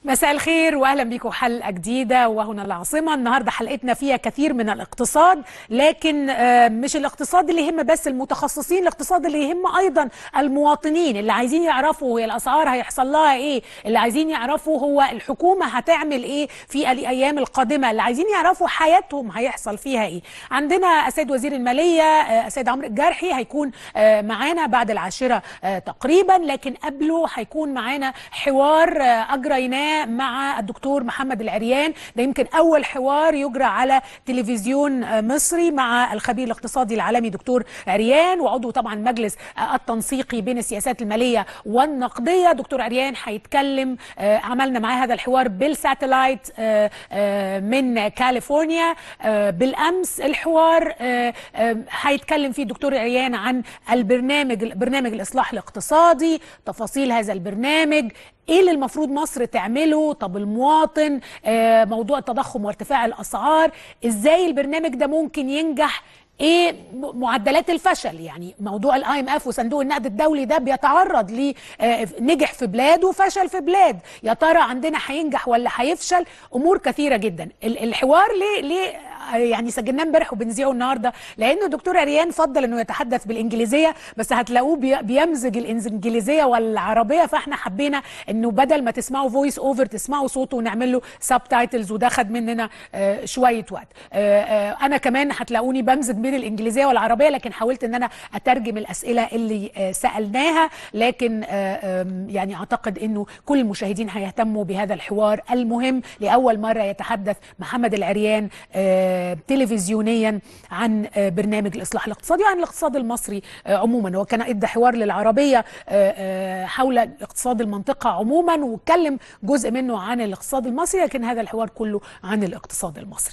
مساء الخير واهلا بيكم حلقه جديده وهنا العاصمه النهارده حلقتنا فيها كثير من الاقتصاد لكن آه، مش الاقتصاد اللي يهم بس المتخصصين الاقتصاد اللي يهم ايضا المواطنين اللي عايزين يعرفوا هي الاسعار هيحصل لها ايه اللي عايزين يعرفوا هو الحكومه هتعمل ايه في الايام القادمه اللي عايزين يعرفوا حياتهم هيحصل فيها ايه عندنا السيد وزير الماليه آه، السيد عمرو الجرحي هيكون آه، معانا بعد العاشره آه، تقريبا لكن قبله هيكون معانا حوار آه، اجريناه مع الدكتور محمد العريان ده يمكن اول حوار يجرى على تلفزيون آه، مصري مع الخبير الاقتصادي العالمي دكتور عريان وعضو طبعا مجلس آه، التنسيقي بين السياسات الماليه والنقديه دكتور عريان هيتكلم آه، عملنا معاه هذا الحوار بالساتلايت آه، آه، من كاليفورنيا آه، بالامس الحوار آه، آه، هيتكلم فيه الدكتور عريان عن البرنامج برنامج الاصلاح الاقتصادي تفاصيل هذا البرنامج ايه اللي المفروض مصر تعمله طب المواطن آه، موضوع التضخم وارتفاع الاسعار ازاي البرنامج ده ممكن ينجح ايه م- معدلات الفشل يعني موضوع الاي ام اف وصندوق النقد الدولي ده بيتعرض ل آه، نجح في بلاد وفشل في بلاد يا ترى عندنا هينجح ولا هيفشل امور كثيره جدا ال- الحوار ليه ليه آه، يعني سجلناه امبارح وبنذيعه النهارده لانه الدكتور عريان فضل انه يتحدث بالانجليزيه بس هتلاقوه بي- بيمزج الانجليزيه والعربيه فاحنا حبينا انه بدل ما تسمعوا فويس اوفر تسمعوا صوته ونعمل له سب تايتلز وده خد مننا آه، شويه وقت آه، آه، انا كمان هتلاقوني بمزج بين الانجليزيه والعربيه لكن حاولت ان انا اترجم الاسئله اللي آه، سالناها لكن آه، آم، يعني اعتقد انه كل المشاهدين هيهتموا بهذا الحوار المهم لاول مره يتحدث محمد العريان آه، تلفزيونيا عن آه، برنامج الاصلاح الاقتصادي وعن الاقتصاد المصري آه، عموما هو كان ادى حوار للعربيه آه، آه، حول اقتصاد المنطقه عموما واتكلم جزء منه عن الاقتصاد المصري لكن هذا الحوار كله عن الاقتصاد المصري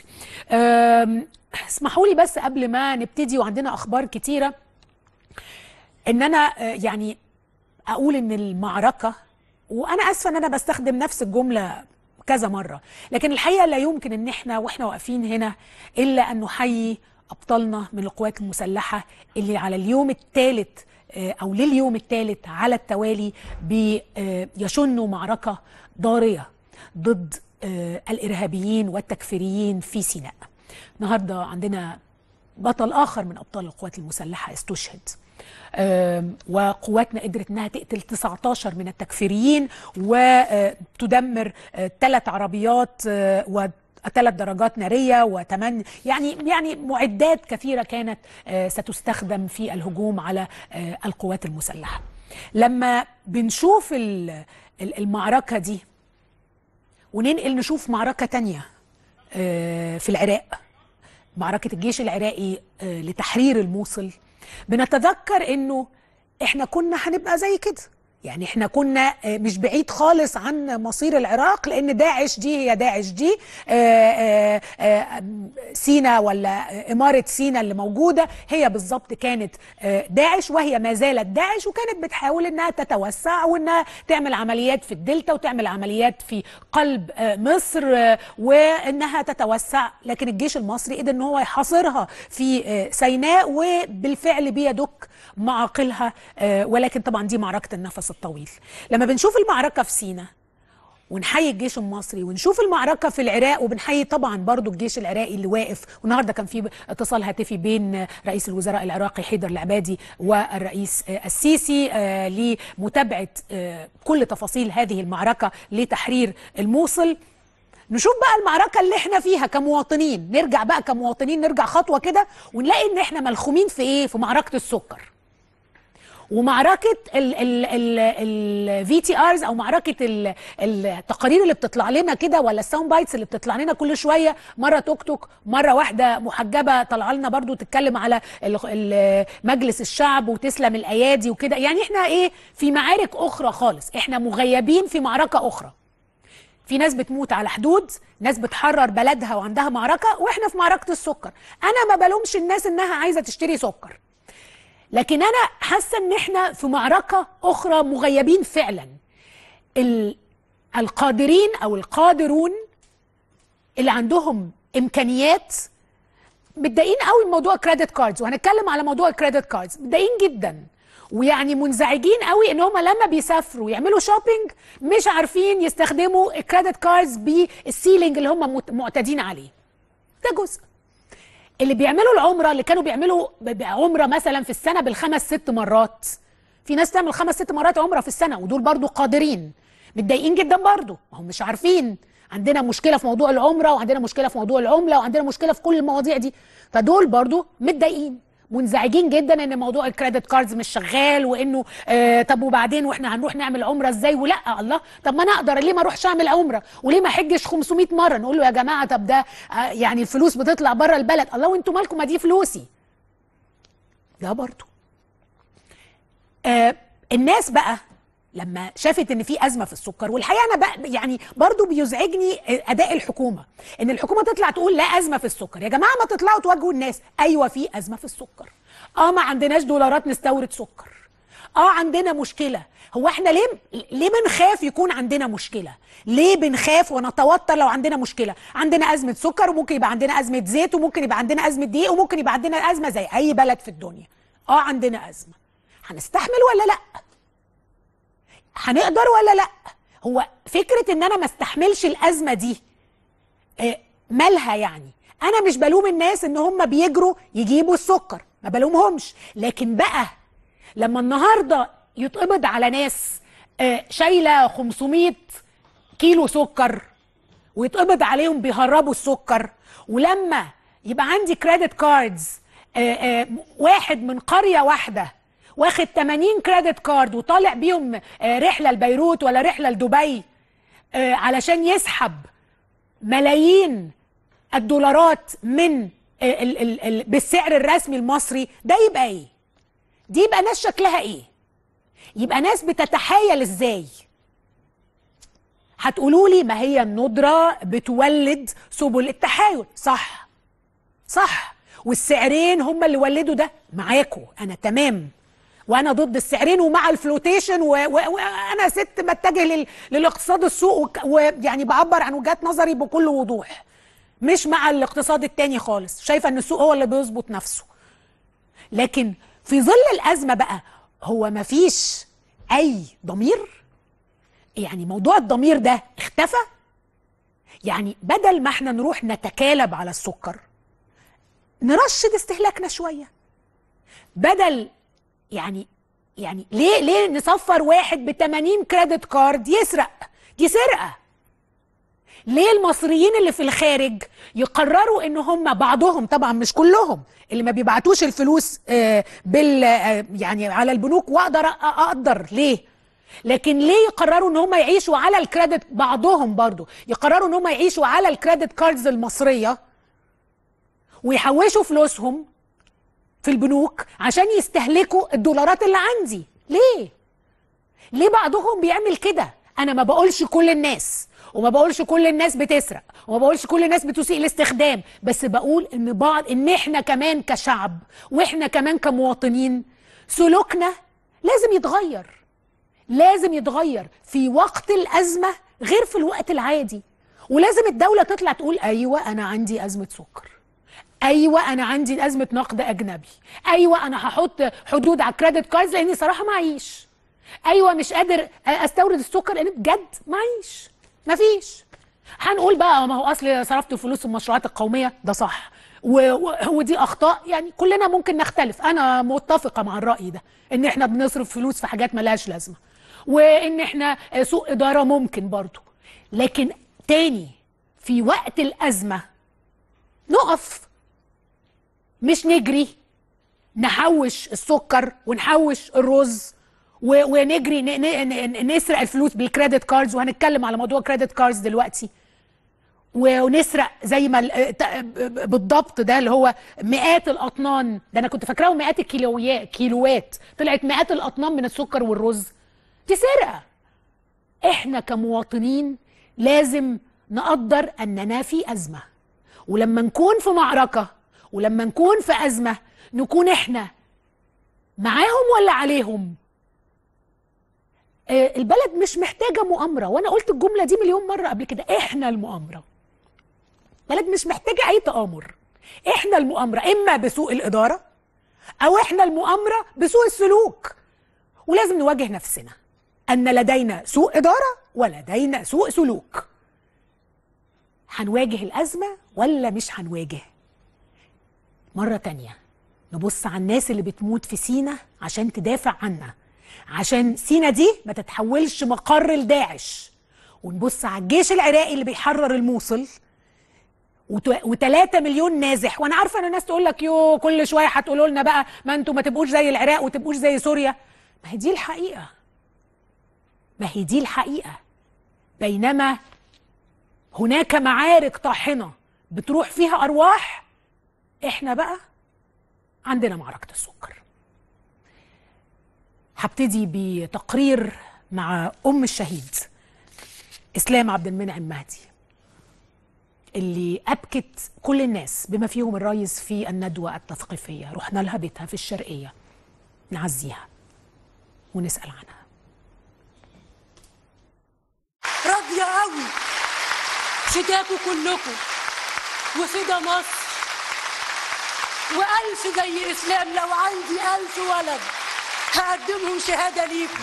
آم، اسمحوا لي بس قبل ما نبتدي وعندنا اخبار كتيره ان انا آه، يعني اقول ان المعركه وانا اسفه ان انا بستخدم نفس الجمله كذا مره لكن الحقيقه لا يمكن ان احنا واحنا واقفين هنا الا ان نحيي ابطالنا من القوات المسلحه اللي على اليوم الثالث او لليوم الثالث على التوالي بيشنوا معركه ضاريه ضد آه، الارهابيين والتكفيريين في سيناء النهارده عندنا بطل اخر من ابطال القوات المسلحه استشهد آم، وقواتنا قدرت انها تقتل 19 من التكفيريين وتدمر ثلاث عربيات آه، وثلاث درجات ناريه وثمان يعني يعني معدات كثيره كانت آه، ستستخدم في الهجوم على آه، القوات المسلحه. لما بنشوف ال- ال- المعركه دي وننقل نشوف معركه تانية آه، في العراق معركة الجيش العراقي آه، لتحرير الموصل بنتذكر انه احنا كنا هنبقى زي كده يعني احنا كنا آه، مش بعيد خالص عن مصير العراق لان داعش دي هي داعش دي آه، آه، آه، سينا ولا آه، اماره سينا اللي موجوده هي بالظبط كانت آه، داعش وهي ما زالت داعش وكانت بتحاول انها تتوسع وانها تعمل عمليات في الدلتا وتعمل عمليات في قلب آه، مصر آه، وانها تتوسع لكن الجيش المصري قدر ان هو يحاصرها في آه، سيناء وبالفعل بيدك معاقلها آه، ولكن طبعا دي معركه النفس الطويل لما بنشوف المعركه في سيناء ونحيي الجيش المصري ونشوف المعركة في العراق وبنحيي طبعا برضو الجيش العراقي اللي واقف والنهاردة كان في اتصال هاتفي بين رئيس الوزراء العراقي حيدر العبادي والرئيس آه، السيسي آه، لمتابعة آه، كل تفاصيل هذه المعركة لتحرير الموصل نشوف بقى المعركة اللي احنا فيها كمواطنين نرجع بقى كمواطنين نرجع خطوة كده ونلاقي ان احنا ملخومين في ايه في معركة السكر ومعركه الفي تي ارز او معركه ال- التقارير اللي بتطلع لنا كده ولا الساوند بايتس اللي بتطلع لنا كل شويه مره توك توك مره واحده محجبه طالعه لنا برضو تتكلم على ال- ال- مجلس الشعب وتسلم الايادي وكده يعني احنا ايه في معارك اخرى خالص احنا مغيبين في معركه اخرى في ناس بتموت على حدود ناس بتحرر بلدها وعندها معركه واحنا في معركه السكر انا ما بلومش الناس انها عايزه تشتري سكر لكن انا حاسه ان احنا في معركه اخرى مغيبين فعلا ال- القادرين او القادرون اللي عندهم امكانيات متضايقين قوي من موضوع كريدت كاردز وهنتكلم على موضوع الكريدت كاردز متضايقين جدا ويعني منزعجين قوي ان هم لما بيسافروا يعملوا شوبينج مش عارفين يستخدموا الكريدت كاردز بالسيلينج اللي هم مت- معتادين عليه ده جزء اللي بيعملوا العمره اللي كانوا بيعملوا ب- ب- عمره مثلا في السنه بالخمس ست مرات في ناس تعمل خمس ست مرات عمره في السنه ودول برضو قادرين متضايقين جدا برضو ما هم مش عارفين عندنا مشكله في موضوع العمره وعندنا مشكله في موضوع العمله وعندنا مشكله في كل المواضيع دي فدول برضو متضايقين منزعجين جدا ان موضوع الكريدت كاردز مش شغال وانه آه طب وبعدين واحنا هنروح نعمل عمره ازاي ولا الله طب ما انا اقدر ليه ما اروحش اعمل عمره وليه ما احجش 500 مره نقول له يا جماعه طب ده آه يعني الفلوس بتطلع بره البلد الله وانتوا مالكم ما دي فلوسي ده برضو آه الناس بقى لما شافت ان في ازمه في السكر والحقيقه انا بقى يعني برضو بيزعجني اداء الحكومه ان الحكومه تطلع تقول لا ازمه في السكر يا جماعه ما تطلعوا تواجهوا الناس ايوه في ازمه في السكر اه ما عندناش دولارات نستورد سكر اه عندنا مشكله هو احنا ليه ليه بنخاف يكون عندنا مشكله ليه بنخاف ونتوتر لو عندنا مشكله عندنا ازمه سكر وممكن يبقى عندنا ازمه زيت وممكن يبقى عندنا ازمه دقيق وممكن يبقى عندنا ازمه زي اي بلد في الدنيا اه عندنا ازمه هنستحمل ولا لا هنقدر ولا لا هو فكره ان انا ما استحملش الازمه دي آه، مالها يعني انا مش بلوم الناس ان هم بيجروا يجيبوا السكر ما بلومهمش لكن بقى لما النهارده يتقبض على ناس آه، شايله 500 كيلو سكر ويتقبض عليهم بيهربوا السكر ولما يبقى عندي كريدت كاردز واحد من قريه واحده واخد 80 كريدت كارد وطالع بيهم آه، رحله لبيروت ولا رحله لدبي آه، علشان يسحب ملايين الدولارات من آه، ال ال ال بالسعر الرسمي المصري ده يبقى ايه دي يبقى ناس شكلها ايه يبقى ناس بتتحايل ازاي هتقولوا لي ما هي الندرة بتولد سبل التحايل صح صح والسعرين هم اللي ولدوا ده معاكم انا تمام وانا ضد السعرين ومع الفلوتيشن و- و- وانا ست بتجه لل... للاقتصاد السوق وك- ويعني بعبر عن وجهات نظري بكل وضوح مش مع الاقتصاد التاني خالص شايفه ان السوق هو اللي بيظبط نفسه لكن في ظل الازمه بقى هو مفيش اي ضمير يعني موضوع الضمير ده اختفى يعني بدل ما احنا نروح نتكالب على السكر نرشد استهلاكنا شويه بدل يعني يعني ليه ليه نصفر واحد ب 80 كريدت كارد يسرق دي سرقه ليه المصريين اللي في الخارج يقرروا ان هم بعضهم طبعا مش كلهم اللي ما بيبعتوش الفلوس آه، بال آه، يعني على البنوك واقدر أ- اقدر ليه لكن ليه يقرروا ان هم يعيشوا على الكريدت بعضهم برضو يقرروا ان هم يعيشوا على الكريدت كاردز المصريه ويحوشوا فلوسهم في البنوك عشان يستهلكوا الدولارات اللي عندي ليه ليه بعضهم بيعمل كده انا ما بقولش كل الناس وما بقولش كل الناس بتسرق وما بقولش كل الناس بتسيء الاستخدام بس بقول ان بعض ان احنا كمان كشعب واحنا كمان كمواطنين سلوكنا لازم يتغير لازم يتغير في وقت الازمه غير في الوقت العادي ولازم الدوله تطلع تقول ايوه انا عندي ازمه سكر ايوه انا عندي ازمه نقد اجنبي ايوه انا هحط حدود على الكريدت كاردز لاني صراحه معيش ايوه مش قادر استورد السكر لان بجد معيش مفيش هنقول بقى ما هو اصل صرفت فلوس المشروعات القوميه ده صح و- و- ودي اخطاء يعني كلنا ممكن نختلف انا متفقه مع الراي ده ان احنا بنصرف فلوس في حاجات ملهاش لازمه وان احنا سوء اداره ممكن برضو لكن تاني في وقت الازمه نقف مش نجري نحوش السكر ونحوش الرز و- ونجري ن- ن- ن- نسرق الفلوس بالكريدت كاردز وهنتكلم على موضوع كريدت كاردز دلوقتي و- ونسرق زي ما ال- ت- بالضبط ده اللي هو مئات الاطنان ده انا كنت فاكراه مئات الكيلويات كيلوات طلعت مئات الاطنان من السكر والرز دي سرقه احنا كمواطنين لازم نقدر اننا في ازمه ولما نكون في معركه ولما نكون في ازمه نكون احنا معاهم ولا عليهم آه، البلد مش محتاجه مؤامره وانا قلت الجمله دي مليون مره قبل كده احنا المؤامره بلد مش محتاجه اي تآمر احنا المؤامره اما بسوء الاداره او احنا المؤامره بسوء السلوك ولازم نواجه نفسنا ان لدينا سوء اداره ولدينا سوء سلوك هنواجه الازمه ولا مش هنواجه مره تانيه نبص على الناس اللي بتموت في سينا عشان تدافع عنا عشان سينا دي ما تتحولش مقر لداعش ونبص على الجيش العراقي اللي بيحرر الموصل و3 مليون نازح وانا عارفه ان الناس تقول لك يو كل شويه هتقولوا لنا بقى ما انتوا ما تبقوش زي العراق وتبقوش زي سوريا ما هي دي الحقيقه ما هي دي الحقيقه بينما هناك معارك طاحنه بتروح فيها ارواح احنا بقى عندنا معركه السكر هبتدي بتقرير مع ام الشهيد اسلام عبد المنعم مهدي اللي ابكت كل الناس بما فيهم الرئيس في الندوه التثقيفيه رحنا لها بيتها في الشرقيه نعزيها ونسال عنها راضيه قوي فداكوا كلكم وفدا مصر والف زي اسلام لو عندي الف ولد هقدمهم شهاده ليكم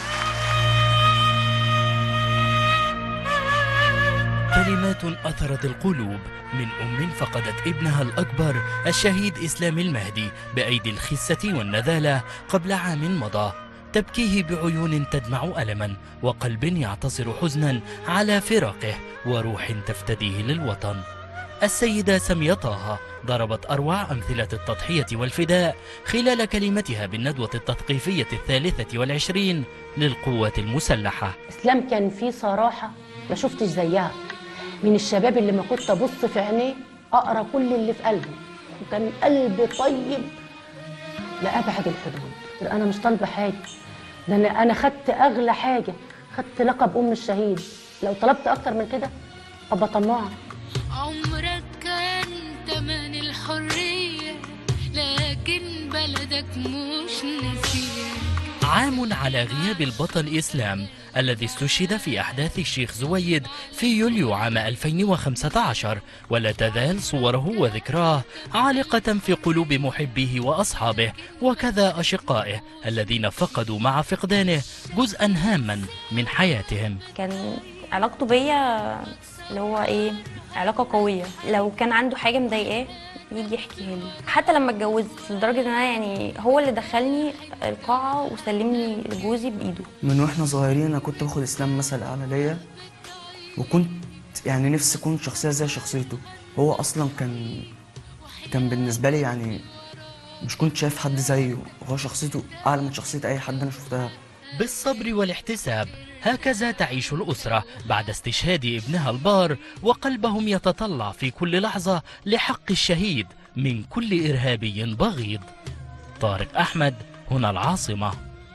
كلمات أثرت القلوب من أم فقدت ابنها الأكبر الشهيد إسلام المهدي بأيدي الخسة والنذالة قبل عام مضى تبكيه بعيون تدمع ألما وقلب يعتصر حزنا على فراقه وروح تفتديه للوطن السيدة سمية طه ضربت أروع أمثلة التضحية والفداء خلال كلمتها بالندوة التثقيفية الثالثة والعشرين للقوات المسلحة اسلام كان فيه صراحه ما شفتش زيها من الشباب اللي ما كنت ابص في عينيه اقرا كل اللي في قلبه وكان قلب طيب لابعد الحدود انا مش طالبه حاجه ده انا انا خدت اغلى حاجه خدت لقب ام الشهيد لو طلبت اكتر من كده ابقى طماعه عمرك كان تمن الحرية لكن بلدك مش نسيك عام على غياب البطل إسلام الذي استشهد في أحداث الشيخ زويد في يوليو عام 2015 ولا تزال صوره وذكراه عالقة في قلوب محبيه وأصحابه وكذا أشقائه الذين فقدوا مع فقدانه جزءا هاما من حياتهم كان علاقته بيا اللي هو ايه علاقة قوية لو كان عنده حاجة مضايقاه يجي يحكيها لي حتى لما اتجوزت لدرجة ان انا يعني هو اللي دخلني القاعة وسلمني لجوزي بايده من واحنا صغيرين انا كنت باخد اسلام مثل اعلى ليا وكنت يعني نفسي اكون شخصيه زي شخصيته هو اصلا كان كان بالنسبه لي يعني مش كنت شايف حد زيه هو شخصيته اعلى من شخصيه اي حد انا شفتها بالصبر والاحتساب هكذا تعيش الأسرة بعد استشهاد ابنها البار وقلبهم يتطلع في كل لحظة لحق الشهيد من كل إرهابي بغيض طارق أحمد هنا العاصمة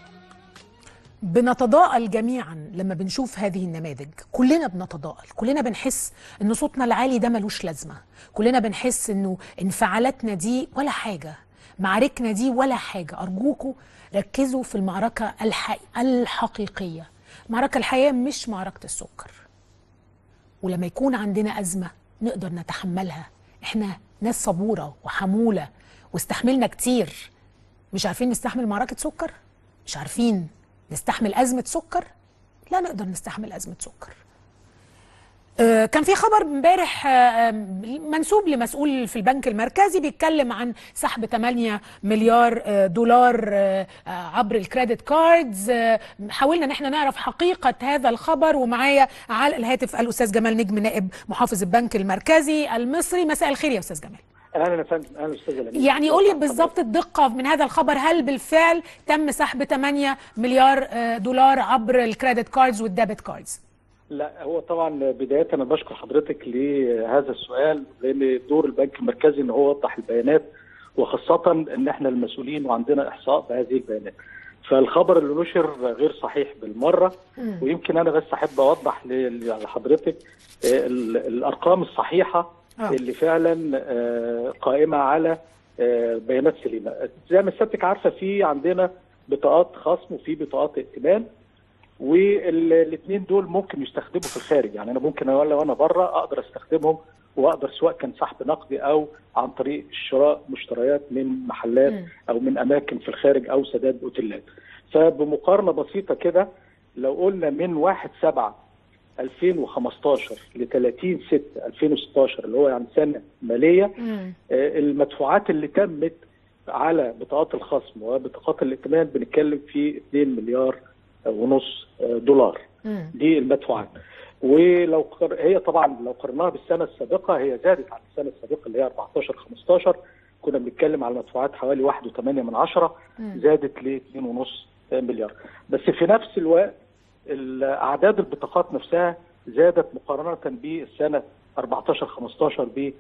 بنتضاءل جميعا لما بنشوف هذه النماذج كلنا بنتضاءل كلنا بنحس ان صوتنا العالي ده ملوش لازمه كلنا بنحس انه انفعالاتنا دي ولا حاجه معاركنا دي ولا حاجه ارجوكوا ركزوا في المعركه الحق... الحقيقيه المعركه الحقيقيه مش معركه السكر ولما يكون عندنا ازمه نقدر نتحملها احنا ناس صبوره وحموله واستحملنا كتير مش عارفين نستحمل معركه سكر مش عارفين نستحمل أزمة سكر لا نقدر نستحمل أزمة سكر آه، كان في خبر امبارح آه، منسوب لمسؤول في البنك المركزي بيتكلم عن سحب 8 مليار آه، دولار آه، آه، عبر الكريدت كاردز آه، حاولنا ان احنا نعرف حقيقة هذا الخبر ومعايا على الهاتف الاستاذ جمال نجم نائب محافظ البنك المركزي المصري مساء الخير يا استاذ جمال اهلا يا فندم اهلا استاذ لميس يعني قولي بالظبط الدقة من هذا الخبر هل بالفعل تم سحب 8 مليار آه، دولار عبر الكريدت كاردز والديبت كاردز لا هو طبعا بدايه انا بشكر حضرتك لهذا السؤال لان دور البنك المركزي ان هو يوضح البيانات وخاصه ان احنا المسؤولين وعندنا احصاء بهذه البيانات فالخبر اللي نشر غير صحيح بالمره ويمكن انا بس احب اوضح ل- لحضرتك آه، ال- الارقام الصحيحه آه. اللي فعلا آه، قائمه على آه، بيانات سليمه زي ما سيادتك عارفه في عندنا بطاقات خصم وفي بطاقات ائتمان والاثنين دول ممكن يستخدموا في الخارج يعني انا ممكن ولا وانا بره اقدر استخدمهم واقدر سواء كان سحب نقدي او عن طريق شراء مشتريات من محلات مم. او من اماكن في الخارج او سداد اوتيلات فبمقارنه بسيطه كده لو قلنا من 1 7 2015 ل 30 6 2016 اللي هو يعني سنه ماليه مم. آه، المدفوعات اللي تمت على بطاقات الخصم وبطاقات الائتمان بنتكلم في 2 مليار ونص آه، دولار مم. دي المدفوعات ولو قر... هي طبعا لو قرناها بالسنه السابقه هي زادت عن السنه السابقه اللي هي 14 15 كنا بنتكلم على مدفوعات حوالي 1.8 من عشرة مم. زادت ل 2.5 مليار بس في نفس الوقت ال- اعداد البطاقات نفسها زادت مقارنه بالسنه 14 15 ب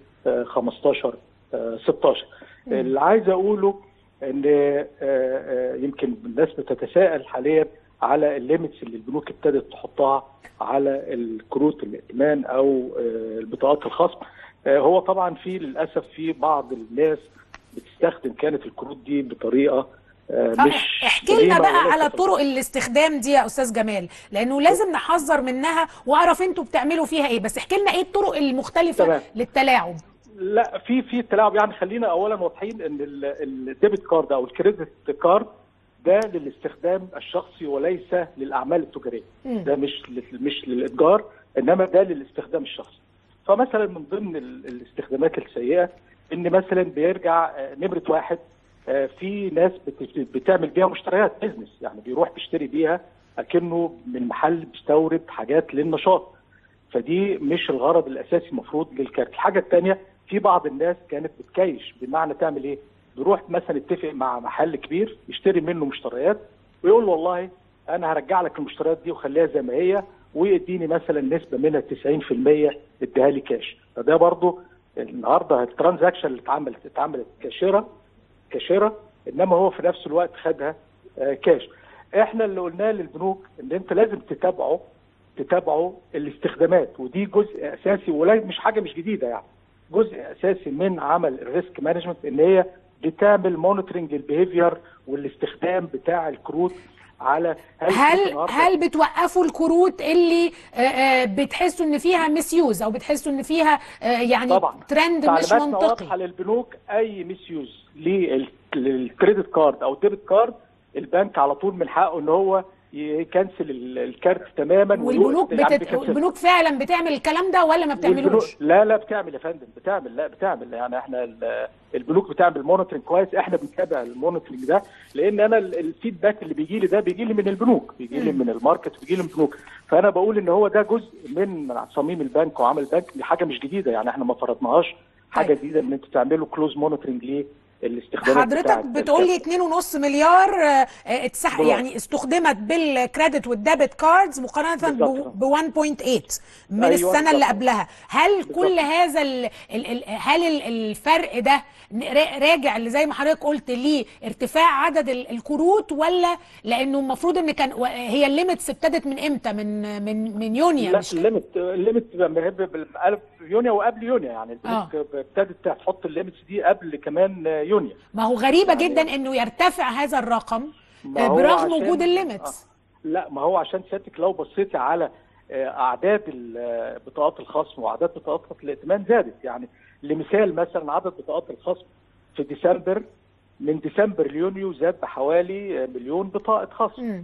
15 آه، 16 اللي عايز اقوله ان آه، آه، يمكن الناس بتتساءل حاليا على الليميتس اللي البنوك ابتدت تحطها على الكروت الائتمان او آه، البطاقات الخصم آه، هو طبعا في للاسف في بعض الناس بتستخدم كانت الكروت دي بطريقه آه، آه، مش احكي لنا سليمة بقى ولا على تفضل. طرق الاستخدام دي يا استاذ جمال لانه لازم نحذر منها واعرف انتوا بتعملوا فيها ايه بس احكي لنا ايه الطرق المختلفه تمام. للتلاعب لا في في تلاعب يعني خلينا اولا واضحين ان ال- الديبت كارد او الكريدت كارد ده للاستخدام الشخصي وليس للاعمال التجاريه مم. ده مش لل- مش للاتجار انما ده للاستخدام الشخصي فمثلا من ضمن ال- الاستخدامات السيئه ان مثلا بيرجع آه، نمره واحد آه، في ناس بت- بتعمل بيها مشتريات بيزنس يعني بيروح بيشتري بيها اكنه من محل بيستورد حاجات للنشاط فدي مش الغرض الاساسي المفروض للكارت الحاجه الثانيه في بعض الناس كانت بتكيش بمعنى تعمل ايه بيروح مثلا يتفق مع محل كبير يشتري منه مشتريات ويقول له والله انا هرجع لك المشتريات دي وخليها زي ما هي ويديني مثلا نسبه منها 90% اديها لي كاش فده برضو النهارده الترانزاكشن اللي اتعملت اتعملت كشراء كشراء انما هو في نفس الوقت خدها آه، كاش احنا اللي قلناه للبنوك ان انت لازم تتابعوا تتابعوا الاستخدامات ودي جزء اساسي ولا مش حاجه مش جديده يعني جزء اساسي من عمل الريسك مانجمنت ان هي بتعمل مونيتورنج البيهيفير والاستخدام بتاع الكروت على هل الكروت النهاردة- هل بتوقفوا الكروت اللي آه، آه، بتحسوا ان فيها مسيوز او بتحسوا ان فيها آه، يعني طبعا ترند مش تعليماتنا واضحه منطقي للبنوك اي ميس يوز للكريدت كارد او الديبت كارد البنك على طول من حقه ان هو يكنسل ال- الكارت تماما والبنوك ويوقف- يعني بتت... بيكنسل. البنوك فعلا بتعمل الكلام ده ولا ما والبنوك بتعملوش لا لا بتعمل يا فندم بتعمل لا بتعمل يعني احنا ال- البنوك بتعمل مونيتورنج كويس احنا بنتابع المونيتورنج ده لان انا ال- الفيدباك اللي بيجي لي ده بيجي لي من البنوك بيجي لي من الماركت بيجي لي من البنوك فانا بقول ان هو ده جزء من صميم البنك وعمل البنك دي حاجه مش جديده يعني احنا ما فرضناهاش حاجه طيب. جديده ان انتوا تعملوا كلوز مونيتورنج للاستخدامات حضرتك بتاعت بتقول لي 2.5 مليار آه، آه، اتسح دولار. يعني استخدمت بالكريدت والديبت كاردز مقارنه بالظبط. ب 1.8 من أيوة السنه اللي بالظبط. قبلها هل بالظبط. كل هذا ال ال ال هل ال- الفرق ده را- راجع اللي زي ما حضرتك قلت لارتفاع عدد ال- الكروت ولا لانه المفروض ان كان و- هي الليميتس ابتدت من امتى من من من يونيو لا مش الليمت الليمت بالالف يونيو وقبل يونيو يعني البنوك ابتدت تحط الليمتس دي قبل كمان يونيو ما هو غريبه يعني- جدا انه يرتفع هذا الرقم ما آه، هو برغم عشان- وجود الليميتس آه. لا ما هو عشان سيادتك لو بصيتي على آه، اعداد ال- آه، بطاقات الخصم واعداد بطاقات الائتمان زادت يعني لمثال مثلا عدد بطاقات الخصم في ديسمبر من ديسمبر ليونيو زاد بحوالي آه، مليون بطاقه خصم مم.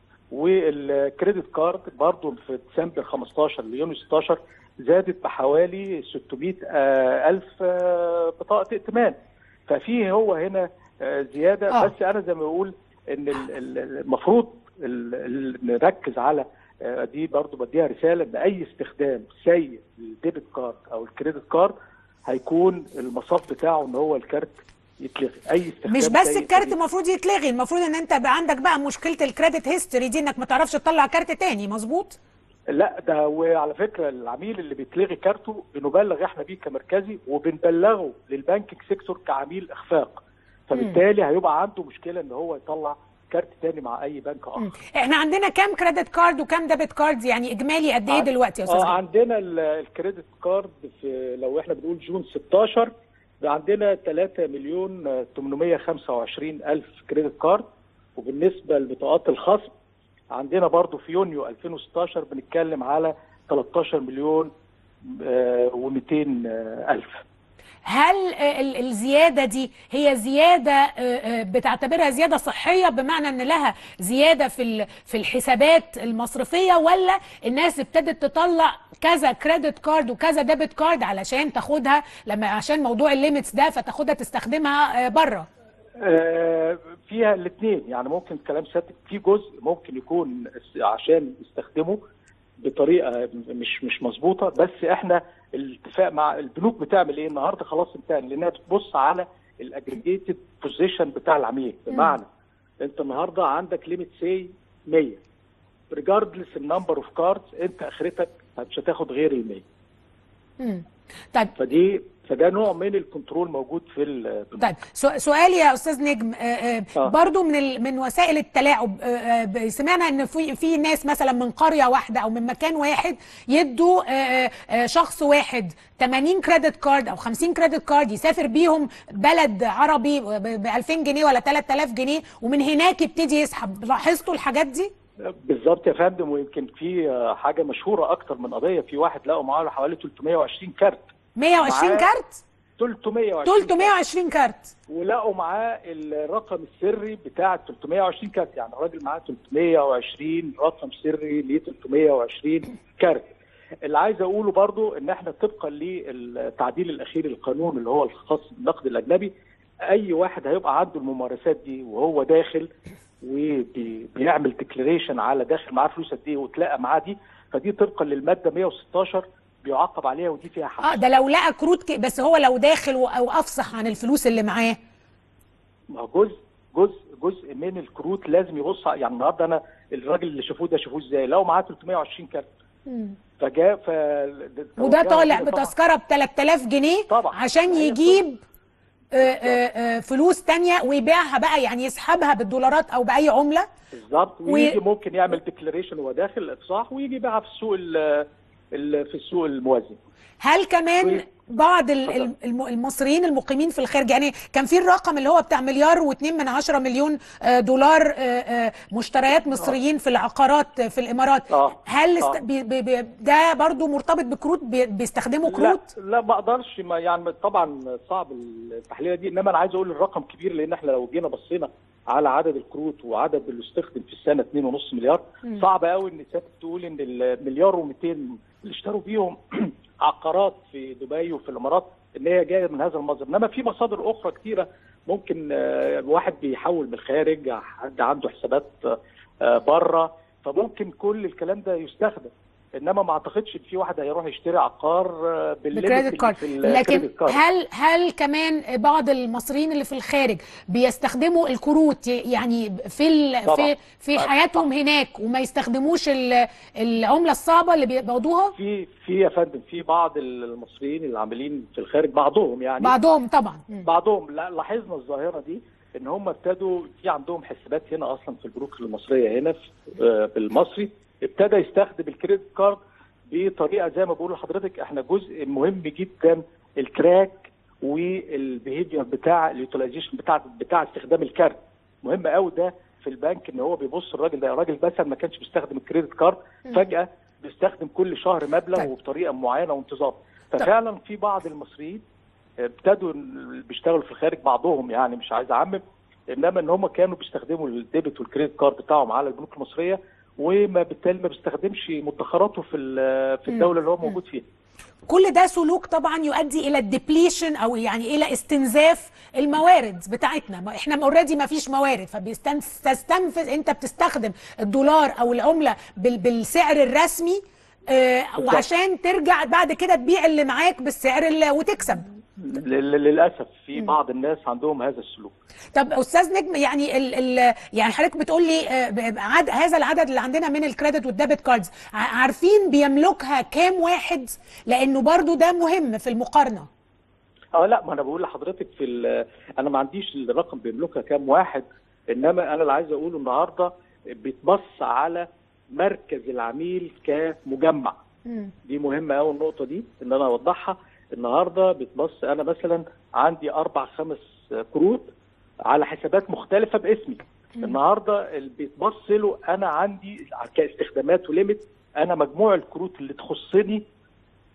والكريدت كارد برضو في ديسمبر 15 ليونيو 16 زادت بحوالي 600 آه، ألف آه، بطاقة ائتمان ففي هو هنا آه، زيادة آه. بس أنا زي ما بقول إن ال- ال- المفروض ال- ال- نركز على آه، دي برضو بديها رسالة إن أي استخدام سيء للديبت كارد أو الكريدت كارد هيكون المصاف بتاعه إن هو الكارت يتلغي أي استخدام مش بس سيء الكارت ليه. المفروض يتلغي المفروض ان انت بقى عندك بقى مشكله الكريدت هيستوري دي انك ما تعرفش تطلع كارت تاني مظبوط لا ده وعلى فكره العميل اللي بيتلغي كارته بنبلغ احنا بيه كمركزي وبنبلغه للبانكينج سيكتور كعميل اخفاق فبالتالي هيبقى عنده مشكله ان هو يطلع كارت تاني مع اي بنك اخر احنا عندنا كام كريدت كارد وكام ديبت كارد يعني اجمالي قد ايه عن- دلوقتي يا استاذ اه جمال؟ عندنا ال- الكريدت كارد في لو احنا بنقول جون 16 ده عندنا 3 مليون آه، 825 الف كريدت كارد وبالنسبه لبطاقات الخصم عندنا برضو في يونيو 2016 بنتكلم على 13 مليون و200 ألف هل آه، ال- الزياده دي هي زياده آه، آه، بتعتبرها زياده صحيه بمعنى ان لها زياده في ال- في الحسابات المصرفيه ولا الناس ابتدت تطلع كذا كريدت كارد وكذا ديبت كارد علشان تاخدها لما عشان موضوع الليميتس ده فتاخدها تستخدمها بره آه، فيها الاثنين يعني ممكن كلام سيادتك في جزء ممكن يكون عشان يستخدمه بطريقه مش مش مظبوطه بس احنا الاتفاق مع البنوك بتعمل ايه النهارده خلاص انتهى لانها بتبص على الاجريجيتد بوزيشن بتاع العميل بمعنى انت النهارده عندك ليميت سي 100 ريجاردلس النمبر اوف كاردز انت اخرتك مش هتاخد غير ال 100 مم. طيب فدي فده نوع من الكنترول موجود في البنوك طيب سو- سؤالي يا استاذ نجم آه، آه، آه. برضو من ال- من وسائل التلاعب آه، آه، ب- سمعنا ان في في ناس مثلا من قريه واحده او من مكان واحد يدوا آه، آه، آه، شخص واحد 80 كريدت كارد او 50 كريدت كارد يسافر بيهم بلد عربي ب 2000 جنيه ولا 3000 جنيه ومن هناك يبتدي يسحب لاحظتوا الحاجات دي؟ بالظبط يا فندم ويمكن في آه، حاجه مشهوره اكتر من قضيه في واحد لقوا معاه حوالي 320 كارت 120 معاه كارت 320 كارت. 320 كارت ولقوا معاه الرقم السري بتاع ال 320 كارت يعني الراجل معاه 320 رقم سري ل 320 كارت اللي عايز اقوله برضو ان احنا طبقا للتعديل الاخير للقانون اللي هو الخاص بالنقد الاجنبي اي واحد هيبقى عنده الممارسات دي وهو داخل وبيعمل ديكلاريشن على داخل معاه فلوس قد ايه وتلاقى معاه دي فدي طبقا للماده 116 بيعاقب عليها ودي فيها حق اه ده لو لقى كروت ك- بس هو لو داخل و- او افصح عن الفلوس اللي معاه ما هو جزء جزء جزء من الكروت لازم يبص ع- يعني النهارده انا الراجل اللي شافوه ده شافوه ازاي؟ لو معاه 320 كارت فجاء ف وده طالع طبعاً. بتذكره ب 3000 جنيه طبعاً. عشان هي يجيب آه، آه، آه، فلوس تانية ويبيعها بقى يعني يسحبها بالدولارات او باي عمله بالظبط ويجي ممكن يعمل ديكلاريشن وهو داخل افصاح ويجي يبيعها في السوق ال- ال- في السوق الموازي هل كمان وي- بعض ال- اتفضل. ال- الم- المصريين المقيمين في الخارج يعني كان في الرقم اللي هو بتاع مليار واتنين من عشرة مليون آه، دولار آه، آه، مشتريات مصريين في العقارات في الامارات آه. هل است... آه. بي بي بي ده برضو مرتبط بكروت بي بيستخدموا كروت لا لا ما اقدرش ما يعني طبعا صعب التحليله دي انما انا عايز اقول الرقم كبير لان احنا لو جينا بصينا على عدد الكروت وعدد اللي استخدم في السنه 2.5 مليار صعب قوي ان سيادتك تقول ان المليار و200 اللي اشتروا بيهم عقارات في دبي وفي الامارات ان هي جايه من هذا المصدر انما في مصادر اخرى كتيره ممكن آه، واحد بيحول من الخارج حد عنده حسابات آه، بره فممكن كل الكلام ده يستخدم انما ما اعتقدش ان في واحد هيروح يشتري عقار آه، بالليمت بكريدت اللي كارد في لكن الكريدت كارد. هل هل كمان بعض المصريين اللي في الخارج بيستخدموا الكروت يعني في ال طبعاً. في في طبعاً. حياتهم هناك وما يستخدموش ال- العمله الصعبه اللي بيقبضوها في في يا فندم في بعض المصريين اللي عاملين في الخارج بعضهم يعني بعضهم طبعا مم. بعضهم لا لاحظنا الظاهره دي ان هم ابتدوا في عندهم حسابات هنا اصلا في البنوك المصريه هنا في آه، بالمصري ابتدى يستخدم الكريدت كارد بطريقه زي ما بقول لحضرتك احنا جزء مهم جدا التراك والبيهيفير بتاع اليوتيلايزيشن بتاع بتاع استخدام الكارت مهم قوي ده في البنك ان هو بيبص الراجل ده الراجل مثلا ما كانش بيستخدم الكريدت كارد فجاه بيستخدم كل شهر مبلغ طيب. وبطريقه معينه وانتظام ففعلا في بعض المصريين ابتدوا اللي بيشتغلوا في الخارج بعضهم يعني مش عايز اعمم انما ان هم كانوا بيستخدموا الديبت والكريدت كارد بتاعهم على البنوك المصريه وما بالتالي ما بيستخدمش مدخراته في ال- في الدوله اللي هو موجود فيها كل ده سلوك طبعا يؤدي الى الديبليشن او يعني الى استنزاف الموارد بتاعتنا ما احنا اوريدي ما فيش موارد فبتستنفذ انت بتستخدم الدولار او العمله بال- بالسعر الرسمي آه، بالظبط. وعشان ترجع بعد كده تبيع اللي معاك بالسعر اللي وتكسب لل- للاسف في بعض الناس عندهم هذا السلوك طب استاذ نجم يعني ال ال يعني حضرتك بتقول لي آه، ب- عد هذا العدد اللي عندنا من الكريدت والديبت كاردز ع- عارفين بيملكها كام واحد لانه برضو ده مهم في المقارنه اه لا ما انا بقول لحضرتك في ال- انا ما عنديش الرقم بيملكها كام واحد انما انا اللي عايز اقوله النهارده بيتبص على مركز العميل كمجمع دي مهمه قوي النقطه دي ان انا اوضحها النهارده بتبص انا مثلا عندي اربع خمس كروت على حسابات مختلفه باسمي النهارده اللي بيتبص له انا عندي كاستخدامات وليميت انا مجموع الكروت اللي تخصني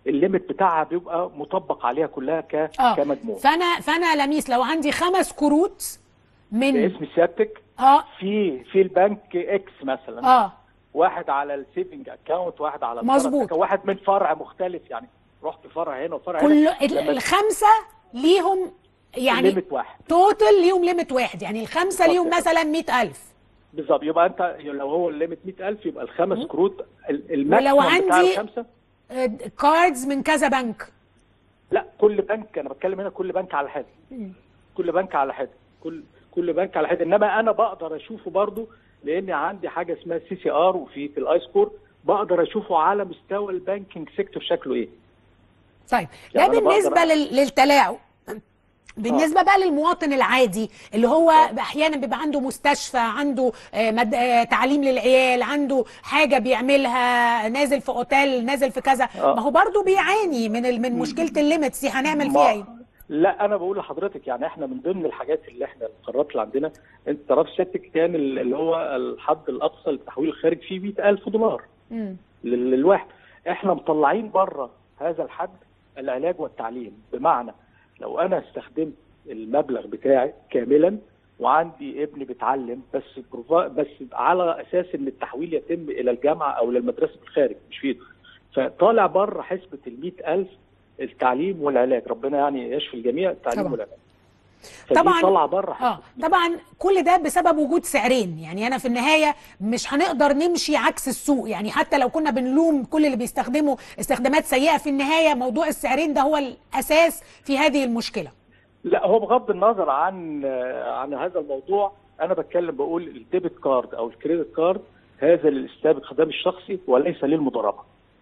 الليمت بتاعها بيبقى مطبق عليها كلها ك... اه كمجموع فانا فانا لميس لو عندي خمس كروت من باسم سيادتك اه في في البنك اكس مثلا اه واحد على السيفنج اكاونت واحد على مظبوط. الكارت account، واحد من فرع مختلف يعني رحت فرع هنا وفرع كل هنا ال- لما الخمسه ليهم يعني ليميت واحد توتال ليهم ليميت واحد يعني الخمسه ليهم بالظبط. مثلا 100000 بالظبط يبقى انت لو هو الليميت 100000 يبقى الخمس كروت ال- الماكسيمم ولو بتاع عندي- الخمسه كاردز من كذا بنك لا كل بنك انا بتكلم هنا كل بنك على حده كل بنك على حده كل كل بنك على حده انما انا بقدر اشوفه برضو لان عندي حاجه اسمها سي سي ار وفي في الاي سكور بقدر اشوفه على مستوى البانكينج سيكتور شكله ايه طيب ده يعني أنا بالنسبه بقدر- لل- للتلاعب بالنسبه بقى للمواطن العادي اللي هو احيانا بيبقى عنده مستشفى عنده آه، مد... آه، تعليم للعيال عنده حاجه بيعملها نازل في اوتيل نازل في كذا آه. ما هو برضو بيعاني من ال... من مشكله الليميتس دي هنعمل فيها ايه ما لا انا بقول لحضرتك يعني احنا من ضمن الحاجات اللي احنا القرارات اللي عندنا انت تعرف سيادتك كان ال- اللي هو الحد الاقصى للتحويل الخارج فيه 100000 دولار مم. لل- للواحد احنا مطلعين بره هذا الحد العلاج والتعليم بمعنى لو انا استخدمت المبلغ بتاعي كاملا وعندي ابني بيتعلم بس بروفا- بس على اساس ان التحويل يتم الى الجامعه او الى المدرسه بالخارج مش في ايده فطالع بره حسبه ال 100000 التعليم والعلاج ربنا يعني يشفي الجميع التعليم طبعا. والعلاج طبعا فدي طالعه بره اه طبعا كل ده بسبب وجود سعرين يعني انا في النهايه مش هنقدر نمشي عكس السوق يعني حتى لو كنا بنلوم كل اللي بيستخدموا استخدامات سيئه في النهايه موضوع السعرين ده هو الاساس في هذه المشكله لا هو بغض النظر عن عن هذا الموضوع انا بتكلم بقول الديبت كارد او الكريدت كارد هذا للاستخدام الشخصي وليس للمضاربه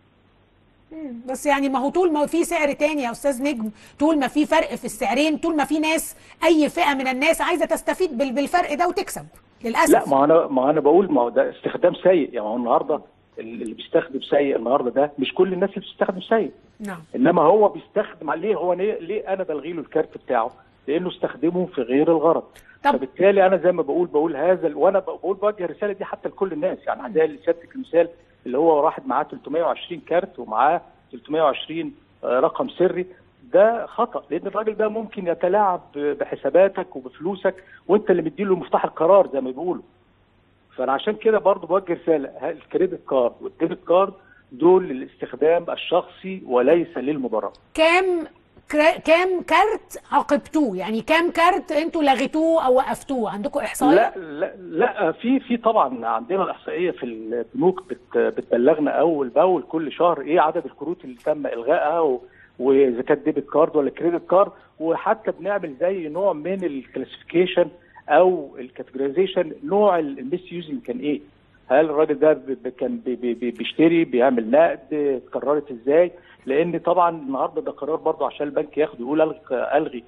بس يعني ما هو طول ما في سعر تاني يا استاذ نجم طول ما في فرق في السعرين طول ما في ناس اي فئه من الناس عايزه تستفيد بال- بالفرق ده وتكسب للاسف لا ما انا ما انا بقول ما هو ده استخدام سيء يعني هو النهارده اللي بيستخدم سيء النهارده ده مش كل الناس اللي بتستخدم سيء نعم انما هو بيستخدم ليه هو ليه, ليه انا بلغي له الكارت بتاعه لانه استخدمه في غير الغرض طب- فبالتالي انا زي ما بقول بقول هذا ال- وانا بقول بوجه الرساله دي حتى لكل الناس يعني زي اللي سيادتك المثال اللي هو واحد معاه 320 كارت ومعاه 320 آه، رقم سري ده خطا لان الراجل ده ممكن يتلاعب ب- بحساباتك وبفلوسك وانت اللي مديله مفتاح القرار زي ما بيقولوا فانا عشان كده برضو بوجه رساله ها- الكريدت كارد والديبت كارد دول للاستخدام الشخصي وليس للمضاربه كام كرا- كام كارت عاقبتوه يعني كام كارت انتوا لغيتوه او وقفتوه عندكم احصائيه لا لا لا في في طبعا عندنا الاحصائيه في البنوك بت بتبلغنا اول باول كل شهر ايه عدد الكروت اللي تم الغائها و- واذا كانت ديبت كارد ولا كريدت كارد وحتى بنعمل زي نوع من الكلاسيفيكيشن او الكاتيجورايزيشن نوع الميس يوزنج كان ايه؟ هل الراجل ده ب- ب- كان بي- بي- بي- بيشتري بيعمل نقد اتكررت ازاي؟ لان طبعا النهارده ده قرار برضه عشان البنك ياخد يقول الغي الغي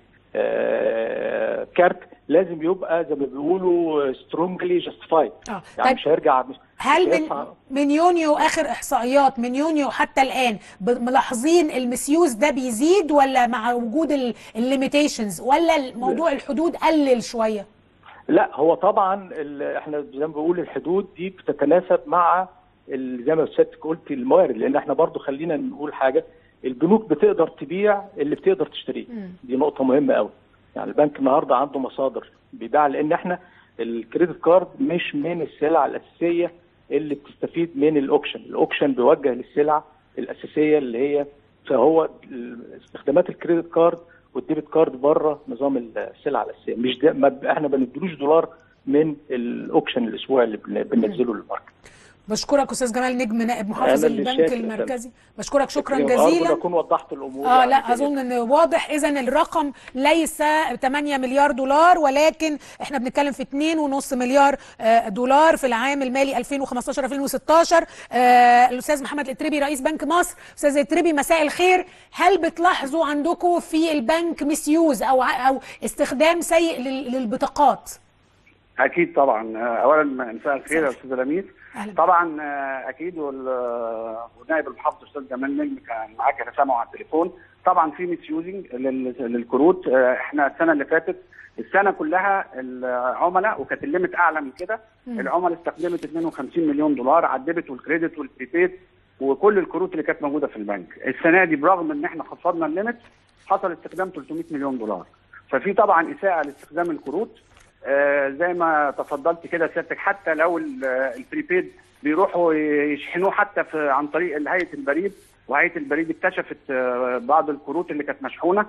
آه، كارت لازم يبقى زي ما بيقولوا سترونجلي جاستيفايد اه يعني طيب مش هيرجع مش هل مش من هيدفع- من يونيو اخر احصائيات من يونيو حتى الان ب- ملاحظين المسيوز ده بيزيد ولا مع وجود الليميتيشنز ولا موضوع الحدود قلل شويه لا هو طبعا ال- احنا زي ما بقول الحدود دي بتتناسب مع ال- زي ما سيادتك قلت الموارد لان احنا برضو خلينا نقول حاجه البنوك بتقدر تبيع اللي بتقدر تشتريه دي نقطه مهمه قوي يعني البنك النهارده عنده مصادر بيبيع لان احنا الكريدت كارد مش من السلع الاساسيه اللي بتستفيد من الاوكشن الاوكشن بيوجه للسلع الاساسيه اللي هي فهو ال- استخدامات الكريدت كارد والديبت كارد بره نظام السلع الاساسيه مش ده ما ب- احنا ما بندلوش دولار من الاوكشن الاسبوعي اللي بن- بننزله للماركت بشكرك استاذ جمال نجم نائب محافظ أنا اللي البنك شاكر المركزي بشكرك شكرا أرجو جزيلا اكون وضحت الامور اه يعني لا كده. اظن ان واضح اذا الرقم ليس 8 مليار دولار ولكن احنا بنتكلم في 2.5 مليار آه، دولار في العام المالي 2015 2016 آه، الاستاذ محمد الاتربي رئيس بنك مصر استاذ الاتربي مساء الخير هل بتلاحظوا عندكم في البنك مسيوز او ع- او استخدام سيء لل- للبطاقات اكيد طبعا اولا مساء الخير يا استاذ لميس أهلا. طبعا آه، اكيد وال- والنائب المحافظ استاذ جمال نجم كان معاك انا سامعه على التليفون طبعا في ميس يوزنج للكروت آه، احنا السنه اللي فاتت السنه كلها العملاء وكانت الليمت اعلى من كده العملاء استخدمت 52 مليون دولار على الديبت والكريدت والبريبيد وكل الكروت اللي كانت موجوده في البنك السنه دي برغم ان احنا خفضنا الليمت حصل استخدام 300 مليون دولار ففي طبعا اساءه لاستخدام الكروت آه زي ما تفضلت كده سيادتك حتى لو ال- البريبيد بيروحوا يشحنوه حتى في عن طريق هيئه البريد وهيئه البريد اكتشفت آه بعض الكروت اللي كانت مشحونه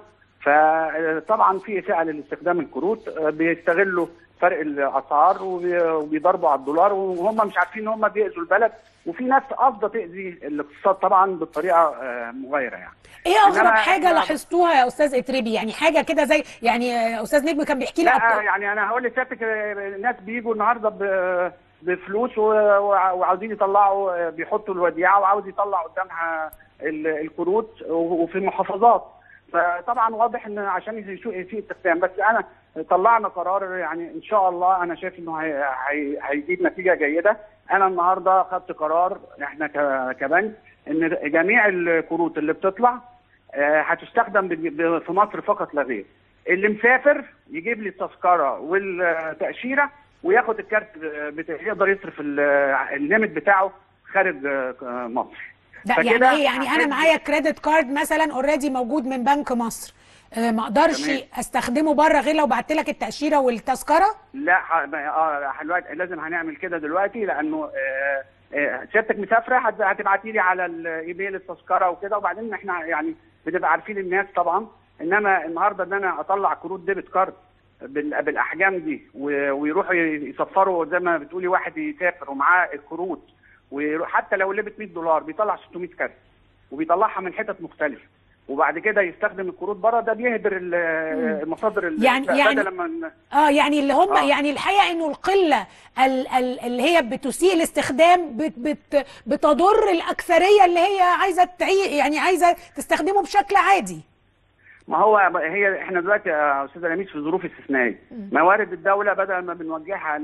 فطبعا في اساءه لاستخدام الكروت آه بيستغلوا فرق الاسعار وبي- وبيضربوا على الدولار وهم مش عارفين ان هم بيأذوا البلد وفي ناس قاصده تأذي الاقتصاد طبعا بطريقه آه، مغايره يعني ايه اغرب إنما حاجه إحنا- لاحظتوها يا استاذ اتربي يعني حاجه كده زي يعني آه، استاذ نجم كان بيحكي لي لا أكتر. يعني انا هقول لسيادتك آه، الناس بيجوا النهارده ب- بفلوس و- وع- وعاوزين يطلعوا آه، بيحطوا الوديعه وعاوز يطلع قدامها ال- الكروت و- وفي محافظات فطبعا واضح ان عشان يسوء في استخدام بس انا طلعنا قرار يعني ان شاء الله انا شايف انه هي- هي- هيجيب نتيجه جيده انا النهارده خدت قرار احنا ك- كبنك ان جميع الكروت اللي بتطلع آه، هتستخدم ب- ب- في مصر فقط لا غير اللي مسافر يجيب لي التذكره والتاشيره وياخد الكارت بتاع يقدر يصرف ال- الليمت بتاعه خارج آه، مصر ده فكده يعني ايه يعني انا هتدي- معايا كريدت كارد مثلا اوريدي موجود من بنك مصر آه، ما اقدرش تمام. استخدمه بره غير لو بعت لك التاشيره والتذكره لا ح- اه دلوقتي لازم هنعمل كده دلوقتي لانه آه، آه، سيادتك مسافره هت- هتبعتي لي على الايميل التذكره وكده وبعدين احنا يعني بنبقى عارفين الناس طبعا انما النهارده ان انا اطلع كروت ديبت كارد بال- بالاحجام دي و- ويروحوا ي- يصفروا زي ما بتقولي واحد يسافر ومعاه الكروت ويروح حتى لو لبت 100 دولار بيطلع 600 كارت وبيطلعها من حتت مختلفه وبعد كده يستخدم الكروت بره ده بيهدر ال- مصادر ال- يعني- بدل يعني- لما ن- اه يعني اللي هم آه. يعني الحقيقه انه القله ال ال اللي هي بتسيء الاستخدام بت بت بتضر الاكثريه اللي هي عايزه تعي يعني عايزه تستخدمه بشكل عادي ما هو هي احنا دلوقتي يا استاذ لميس في ظروف استثنائيه موارد الدوله بدل ما بنوجهها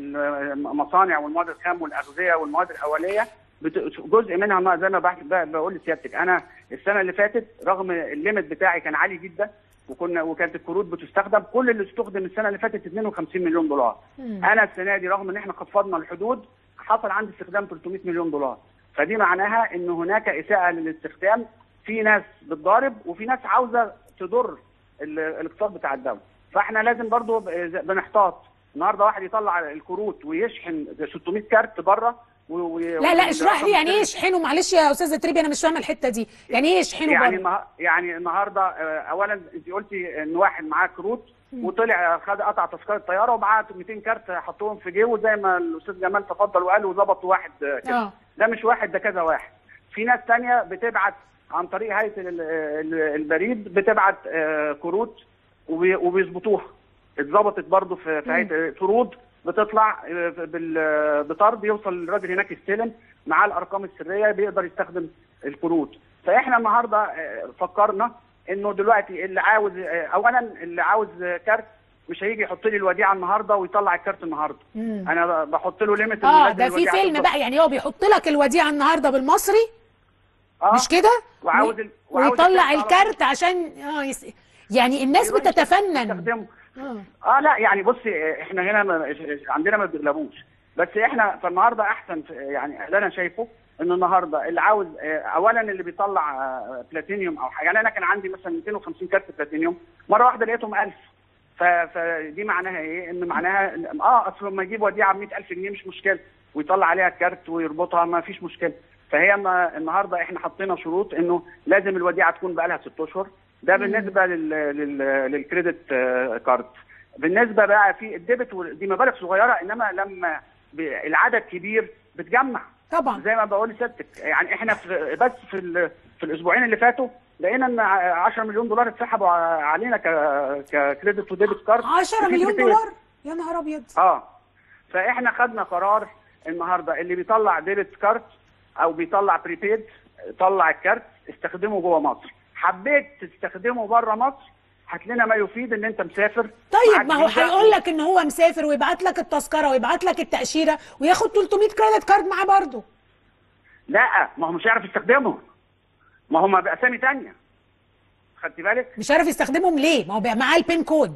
للمصانع والمواد الخام والاغذيه والمواد الاوليه بت- جزء منها ما زي ما بحكي بقى- بقول لسيادتك انا السنه اللي فاتت رغم الليمت بتاعي كان عالي جدا وكنا وكانت الكروت بتستخدم كل اللي استخدم السنه اللي فاتت 52 مليون دولار انا السنه دي رغم ان احنا خفضنا الحدود حصل عندي استخدام 300 مليون دولار فدي معناها ان هناك اساءه للاستخدام في ناس بتضارب وفي ناس عاوزه تضر ال- الاقتصاد بتاع الدوله فاحنا لازم برضو ب- بنحتاط النهارده واحد يطلع الكروت ويشحن 600 كارت بره و... و... لا لا اشرح لي يعني ايه يشحنوا معلش يا استاذه تريبي انا مش فاهمه الحته دي يعني ايه يشحنوا يعني بره النها- يعني النهارده آه، اولا انت قلتي ان واحد معاه كروت وطلع خد قطع تذكره طياره ومعاه 200 كارت حطهم في جيبه زي ما الاستاذ جمال تفضل وقال وظبطوا واحد آه، كده اه ده مش واحد ده كذا واحد في ناس تانية بتبعت عن طريق هيئه ال- ال- البريد بتبعت آه، كروت وبي- وبيظبطوها اتظبطت برضو في في هيئه طرود بتطلع آه، بال- بطرد يوصل الراجل هناك يستلم معاه الارقام السريه بيقدر يستخدم الكروت فاحنا النهارده آه، فكرنا انه دلوقتي اللي عاوز آه، اولا اللي عاوز آه، كارت مش هيجي يحط لي الوديعه النهارده ويطلع الكارت النهارده مم. انا بحط له ليميت اه ده في فيلم بقى يعني هو بيحط لك الوديعه النهارده بالمصري آه. مش كده وعاوز ال- وعاوز ويطلع الكارت على الكارت عشان اه يس... يعني الناس يروح بتتفنن يستخدمه اه اه لا يعني بصي احنا هنا ما عندنا ما بيغلبوش بس احنا فالنهارده احسن في- يعني اللي انا شايفه ان النهارده اللي عاوز اه، اولا اللي بيطلع اه، بلاتينيوم او حاجه يعني انا كان عندي مثلا 250 كارت بلاتينيوم مره واحده لقيتهم 1000 ف- فدي معناها ايه؟ ان معناها إن- اه اصل لما يجيب وديعه ب 100000 جنيه مش مشكله ويطلع عليها الكارت ويربطها ما فيش مشكله فهي ما النهارده احنا حطينا شروط انه لازم الوديعه تكون بقى لها ست اشهر ده بالنسبه لل لل للكريدت آه، كارد بالنسبه بقى في الديبت وال- دي مبالغ صغيره انما لما ب- العدد كبير بتجمع طبعا زي ما بقول لسيادتك يعني احنا في بس في ال- في الاسبوعين اللي فاتوا لقينا ان ع- 10 مليون دولار اتسحبوا ع- علينا ك ككريدت وديبت كارد 10 وفي مليون prepaid. دولار يا نهار ابيض اه فاحنا خدنا قرار النهارده اللي بيطلع ديبت كارت او بيطلع بريبيد طلع الكارت استخدمه جوه مصر حبيت تستخدمه بره مصر هات لنا ما يفيد ان انت مسافر طيب معاك ما هو فيزا. هيقول لك ان هو مسافر ويبعت لك التذكره ويبعت لك التاشيره وياخد 300 كريدت كارد معاه برضه لا ما هو مش هيعرف يستخدمه ما هو باسامي تانية خدت بالك مش عارف يستخدمهم ليه ما هو بقى معاه البين كود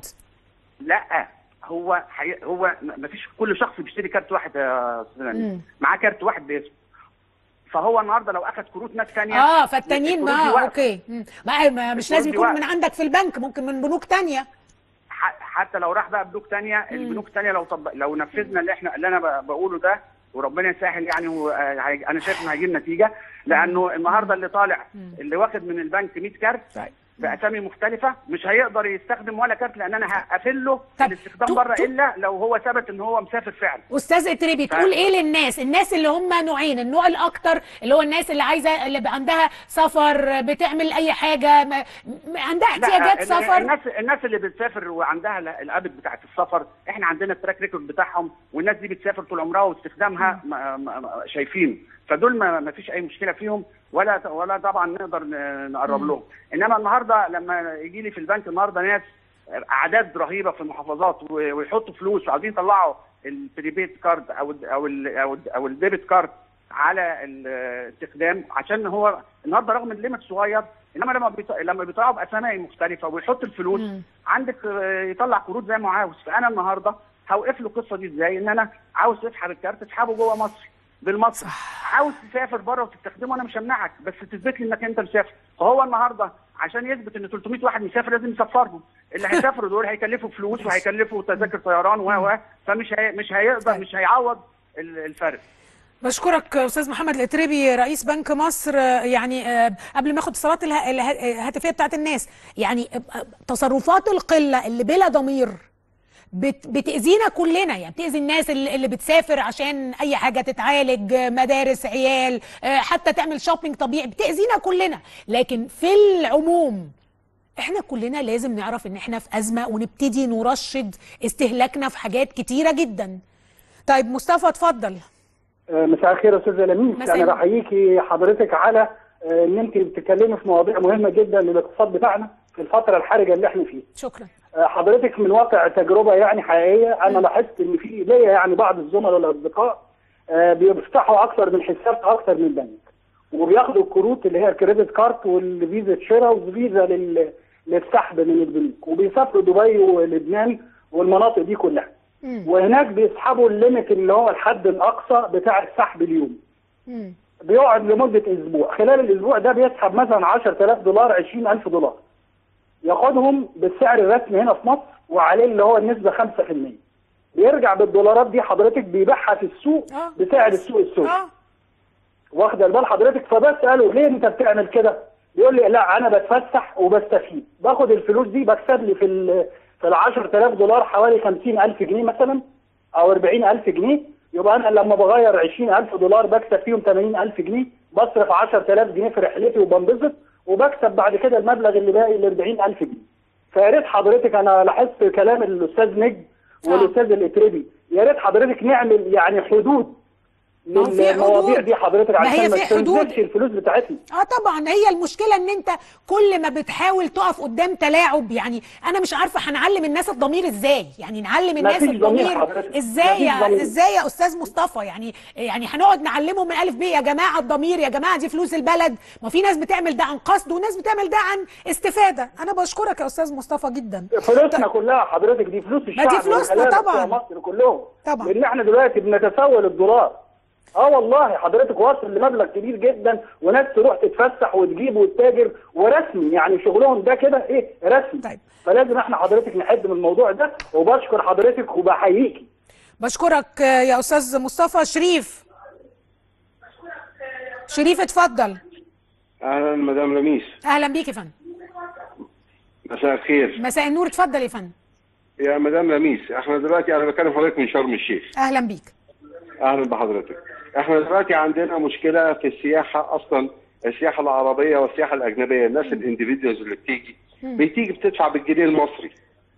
لا هو حي... هو ما فيش كل شخص بيشتري كارت واحد يا استاذ أمين. معاه كارت واحد باسمه فهو النهارده لو اخذ كروت ناس ثانيه اه فالتانيين الكروت دي ما واقفة. اوكي مم. ما ما- مش لازم الكروت دي يكون من واقفة. عندك في البنك ممكن من بنوك تانية ح- حتى لو راح بقى بنوك تانية البنوك التانية لو طب لو نفذنا اللي احنا اللي انا ب- بقوله ده وربنا يسهل يعني و- آه، هي- انا شايف انه هيجيب نتيجه لانه النهارده اللي طالع اللي واخد من البنك 100 كارت باسامي مختلفه مش هيقدر يستخدم ولا كارت لان انا هقفل له طب الاستخدام تو- بره تو- الا لو هو ثبت ان هو مسافر فعلا استاذ اتريبي ف- تقول ايه للناس الناس اللي هم نوعين النوع الاكتر اللي هو الناس اللي عايزه اللي بقى عندها سفر بتعمل اي حاجه ما ما عندها لا، احتياجات ال- سفر الناس الناس اللي بتسافر وعندها ال- الابد بتاعت السفر احنا عندنا التراك ريكورد بتاعهم والناس دي بتسافر طول عمرها واستخدامها ما- ما- ما- شايفينه فدول ما ما فيش اي مشكله فيهم ولا ولا طبعا نقدر ن- نقرب لهم انما النهارده لما يجي لي في البنك النهارده ناس اعداد رهيبه في المحافظات و- ويحطوا فلوس وعايزين يطلعوا البريبيد كارد او ال او ال او, ال أو الديبت كارد على الاستخدام عشان هو النهارده رغم الليمت صغير انما لما بيط... لما بيطلعوا باسامي مختلفه ويحط الفلوس عندك آه، يطلع كروت زي ما عاوز فانا النهارده هوقف له القصه دي ازاي ان انا عاوز تسحب الكارت تسحبه جوه مصر بالمصري عاوز تسافر بره وتستخدمه انا مش همنعك بس تثبت لي انك انت مسافر فهو النهارده عشان يثبت ان 300 واحد مسافر لازم يسفرهم اللي هيسافروا دول هيكلفوا فلوس وهيكلفوا تذاكر طيران و و فمش هي... مش هيقدر مش هيعوض ال- الفرق بشكرك استاذ محمد الاتريبي رئيس بنك مصر آه، يعني آه، قبل ما اخد اتصالات اله- اله- الهاتفيه بتاعت الناس يعني آه، تصرفات القله اللي بلا ضمير بت بتأذينا كلنا يعني بتأذي الناس اللي, اللي بتسافر عشان أي حاجة تتعالج آه، مدارس عيال آه، حتى تعمل شوبينج طبيعي بتأذينا كلنا لكن في العموم احنا كلنا لازم نعرف ان احنا في أزمة ونبتدي نرشد استهلاكنا في حاجات كتيرة جدا طيب مصطفى اتفضل مساء الخير يا استاذه لميس مساء انا النور. بحييكي حضرتك على آه، ان انت بتتكلمي في مواضيع مهمه جدا للاقتصاد بتاعنا في الفتره الحرجه اللي احنا فيها شكرا آه، حضرتك من واقع تجربه يعني حقيقيه انا لاحظت ان في ليا يعني بعض الزملاء والاصدقاء آه، بيفتحوا اكثر من حساب في اكثر من بنك وبياخدوا الكروت اللي هي الكريدت كارت والفيزا شراء والفيزا لل- للسحب من البنوك وبيسافروا دبي ولبنان والمناطق دي كلها وهناك بيسحبوا الليميت اللي هو الحد الاقصى بتاع السحب اليوم بيقعد لمده اسبوع خلال الاسبوع ده بيسحب مثلا 10000 دولار 20000 دولار ياخدهم بالسعر الرسمي هنا في مصر وعليه اللي هو النسبه 5% بيرجع بالدولارات دي حضرتك بيبيعها في السوق آه. بسعر السوق السوق اه واخده بال حضرتك فبساله ليه انت بتعمل كده؟ بيقول لي لا انا بتفسح وبستفيد باخد الفلوس دي بكسب لي في ال في ال 10000 دولار حوالي 50000 جنيه مثلا او 40000 جنيه يبقى انا لما بغير 20000 دولار بكسب فيهم 80000 جنيه بصرف 10000 جنيه في رحلتي وبنبسط وبكسب بعد كده المبلغ اللي باقي ال 40000 جنيه فيا ريت حضرتك انا لاحظت كلام الاستاذ نجم والاستاذ الاتربي يا ريت حضرتك نعمل يعني حدود ما هو في للمواضيع حدود. دي حضرتك ما هي عشان ما في حدود. تنزلش الفلوس بتاعتنا اه طبعا هي المشكله ان انت كل ما بتحاول تقف قدام تلاعب يعني انا مش عارفه هنعلم الناس الضمير ازاي يعني نعلم الناس مفيش ضمير الضمير حضرتك. ازاي مفيش يا ضمير. ازاي يا استاذ مصطفى يعني يعني هنقعد نعلمهم من الف ب يا جماعه الضمير يا جماعه دي فلوس البلد ما في ناس بتعمل ده عن قصد وناس بتعمل ده عن استفاده انا بشكرك يا استاذ مصطفى جدا فلوسنا كلها حضرتك دي فلوس الشعب دي فلوسنا والغلابة طبعاً. بتوع مصر كلهم طبعاً. لان احنا دلوقتي بنتسول الدولار اه والله حضرتك واصل لمبلغ كبير جدا وناس تروح تتفسح وتجيب وتتاجر ورسمي يعني شغلهم ده كده ايه رسمي طيب. فلازم احنا حضرتك نحد من الموضوع ده وبشكر حضرتك وبحييكي بشكرك آه، يا استاذ مصطفى شريف شريف اتفضل اهلا مدام لميس اهلا بيك يا فندم مساء الخير مساء النور اتفضل يا فندم يا مدام لميس احنا دلوقتي انا بكلم حضرتك من شرم الشيخ اهلا بيك اهلا بحضرتك احنا دلوقتي عندنا مشكله في السياحه اصلا السياحه العربيه والسياحه الاجنبيه الناس الانديفيدوالز اللي بتيجي بتيجي بتدفع بالجنيه المصري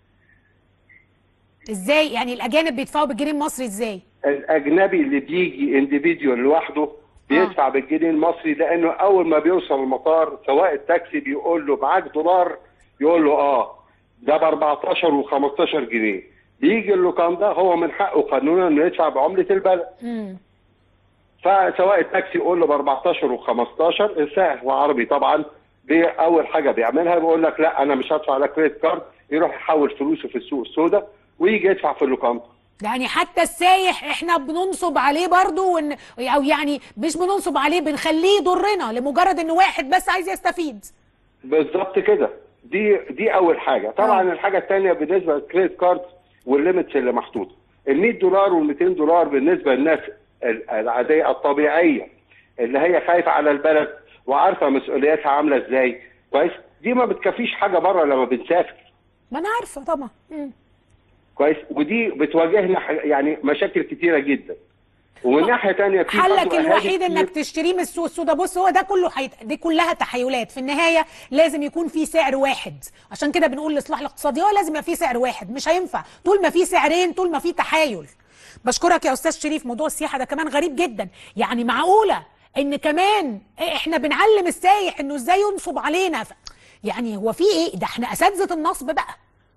ازاي يعني الاجانب بيدفعوا بالجنيه المصري ازاي الاجنبي اللي بيجي انديفيدوال لوحده بيدفع بالجنيه المصري لانه اول ما بيوصل المطار سواق التاكسي بيقول له معاك دولار يقول له اه ده ب 14 و15 جنيه بيجي اللوكاندا هو من حقه قانونا انه يدفع بعمله البلد امم فسواق التاكسي يقول له ب 14 و15 السائق هو عربي طبعا بي اول حاجه بيعملها بيقول لك لا انا مش هدفع على كريدت كارد يروح يحول فلوسه في السوق السوداء ويجي يدفع في اللوكاندا يعني حتى السايح احنا بننصب عليه برضو ون... او يعني مش بننصب عليه بنخليه يضرنا لمجرد ان واحد بس عايز يستفيد بالظبط كده دي دي اول حاجه طبعا الحاجه الثانيه بالنسبه للكريدت كارد والليميتس اللي محطوطه ال 100 دولار وال 200 دولار بالنسبه للناس ال- العاديه الطبيعيه اللي هي خايفه على البلد وعارفه مسؤولياتها عامله ازاي كويس دي ما بتكفيش حاجه بره لما بنسافر ما انا عارفه طبعا مم. كويس ودي بتواجهنا ح- يعني مشاكل كتيره جدا ومن ناحيه ثانيه في حلك برضو أهالي الوحيد كتير- انك تشتريه من السوق السوداء بص هو ده كله حي... دي كلها تحيلات في النهايه لازم يكون في سعر واحد عشان كده بنقول الاصلاح الاقتصادي هو لازم يبقى في سعر واحد مش هينفع طول ما في سعرين طول ما في تحايل بشكرك يا استاذ شريف موضوع السياحه ده كمان غريب جدا يعني معقوله ان كمان احنا بنعلم السايح انه ازاي ينصب علينا ف... يعني هو في ايه ده احنا اساتذه النصب بقى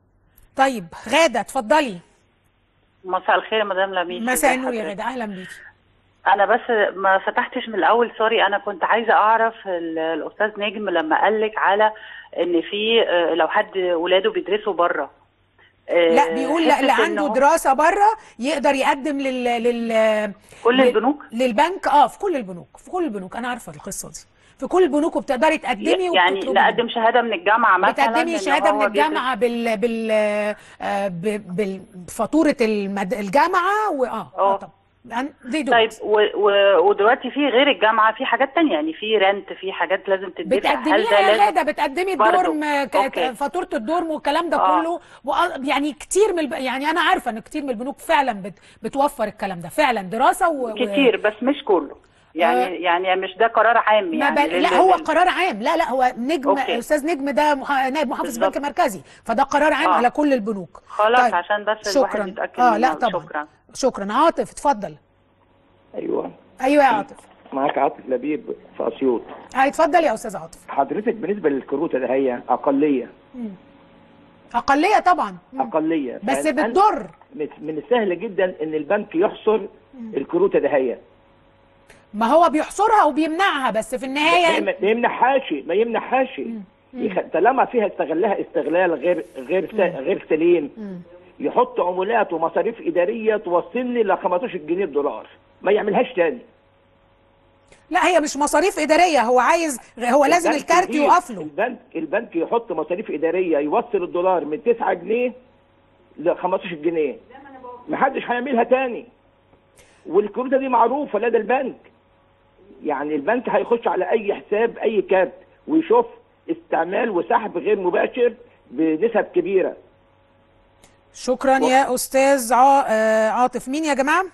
طيب غاده اتفضلي مساء الخير يا مدام لميس مساء ازي النور يا حضرتك؟ غاده اهلا بيكي انا بس ما فتحتش من الاول سوري انا كنت عايزه اعرف ال- الاستاذ نجم لما قال لك على ان في آه، لو حد ولاده بيدرسوا بره لا بيقول لا اللي عنده دراسه بره يقدر يقدم لل لل كل لل- البنوك؟ للبنك اه في كل البنوك في كل البنوك انا عارفه القصه دي في كل البنوك وبتقدري تقدمي يعني وبتطلبي نقدم شهاده من الجامعه مثلا بتقدمي إن شهاده هو من بيدرس- الجامعه بال بال آه، ب- بال- بفاتوره المد... الجامعه واه اه طب دي دول طيب و... و... ودلوقتي في غير الجامعه في حاجات تانية يعني في رنت في حاجات لازم تدفع هل بتقدميها ده يا لازم غاده بتقدمي برضو. الدورم ك- أوكي. فاتوره الدورم والكلام ده آه. كله وأ- يعني كتير من الب... يعني انا عارفه ان كتير من البنوك فعلا بت... بتوفر الكلام ده فعلا دراسه و... و- كتير بس مش كله يعني آه. يعني مش ده قرار عام ما يعني بل... لل- لا هو لل- قرار عام لا لا هو نجم أوكي. استاذ نجم ده مح... نائب محافظ بالظبط. بنك مركزي فده قرار عام آه. على كل البنوك خلاص عشان بس الواحد شكرا يتاكد اه منه. لا طبعا شكرا شكرا عاطف اتفضل ايوه ايوه يا عاطف معاك عاطف لبيب في اسيوط آه، اتفضل يا استاذ عاطف حضرتك بالنسبه للكروت ده هي اقليه مم. اقليه طبعا اقليه بس فأنا- بتضر من من السهل جدا ان البنك يحصر الكروت ده هي ما هو بيحصرها وبيمنعها بس في النهايه ما ما يمنعهاش ما يمنعهاش يخ- طالما فيها استغلها استغلال غير غير سا- غير سليم يحط عمولات ومصاريف اداريه توصلني ل 15 جنيه دولار ما يعملهاش تاني لا هي مش مصاريف اداريه هو عايز هو لازم البنك الكارت يجيب- يقف له البنك البنك يحط مصاريف اداريه يوصل الدولار من 9 جنيه ل 15 جنيه محدش هيعملها تاني والكروته دي معروفه لدى البنك يعني البنك هيخش على اي حساب اي كارت ويشوف استعمال وسحب غير مباشر بنسب كبيره شكرا يا استاذ ع- آه، عاطف مين يا جماعه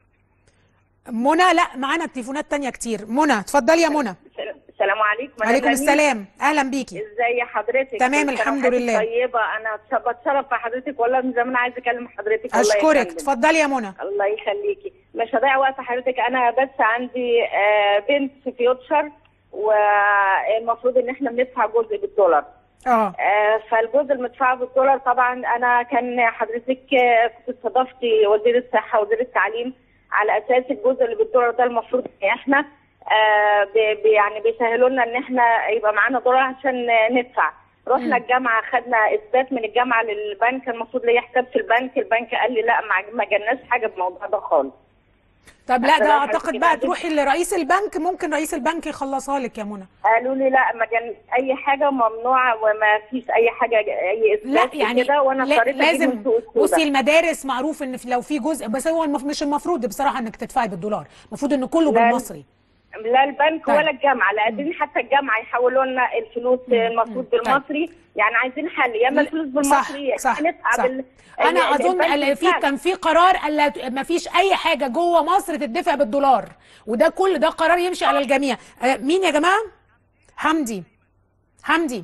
منى لا معانا التليفونات تانية كتير منى اتفضلي يا منى السلام عليكم مدام عليكم لميس. السلام اهلا بيكي ازي حضرتك تمام، كل سنة الحمد وحضرتك لله. طيبه انا اتش- بتشرف بحضرتك والله من زمان عايزه اكلم حضرتك الله اشكرك يخليك. اتفضلي يا منى الله يخليكي مش هضيع وقت حضرتك انا بس عندي آه، بنت في فيوتشر والمفروض ان احنا بندفع جزء بالدولار اه آه، فالجزء المدفوع بالدولار طبعا انا كان حضرتك آه، كنت استضفتي وزير الصحه وزير التعليم على اساس الجزء اللي بالدولار ده المفروض ان احنا آه، ب- ب- يعني بيسهلوا لنا ان احنا يبقى معانا دولار عشان آه، ندفع رحنا الجامعه خدنا اثبات من الجامعه للبنك المفروض ليا حساب في البنك البنك قال لي لا ما- ما جالناش حاجه بالموضوع ده خالص طب لا ده أنا اعتقد كده بقى عايزة- تروحي لرئيس البنك ممكن رئيس البنك يخلصها لك يا منى قالوا لي لا ما كان اي حاجه ممنوعه وما فيش اي حاجه اي لا اثبات يعني كده وانا لا اضطريت أجيب لازم من سوق السودا. بصي المدارس معروف ان في- لو في جزء بس هو المف... مش المفروض بصراحه انك تدفعي بالدولار المفروض ان كله لا. بالمصري لا البنك طيب. ولا الجامعه لا قادرين حتى الجامعه يحولوا لنا الفلوس المفروض بالمصري يعني عايزين حل يا اما الفلوس بالمصري صح ندفع صح بال انا ال- اظن البنك ال- في بتاعنا. كان في قرار الا ما فيش اي حاجه جوه مصر تدفع بالدولار وده كل ده قرار يمشي على الجميع آه، مين يا جماعه حمدي حمدي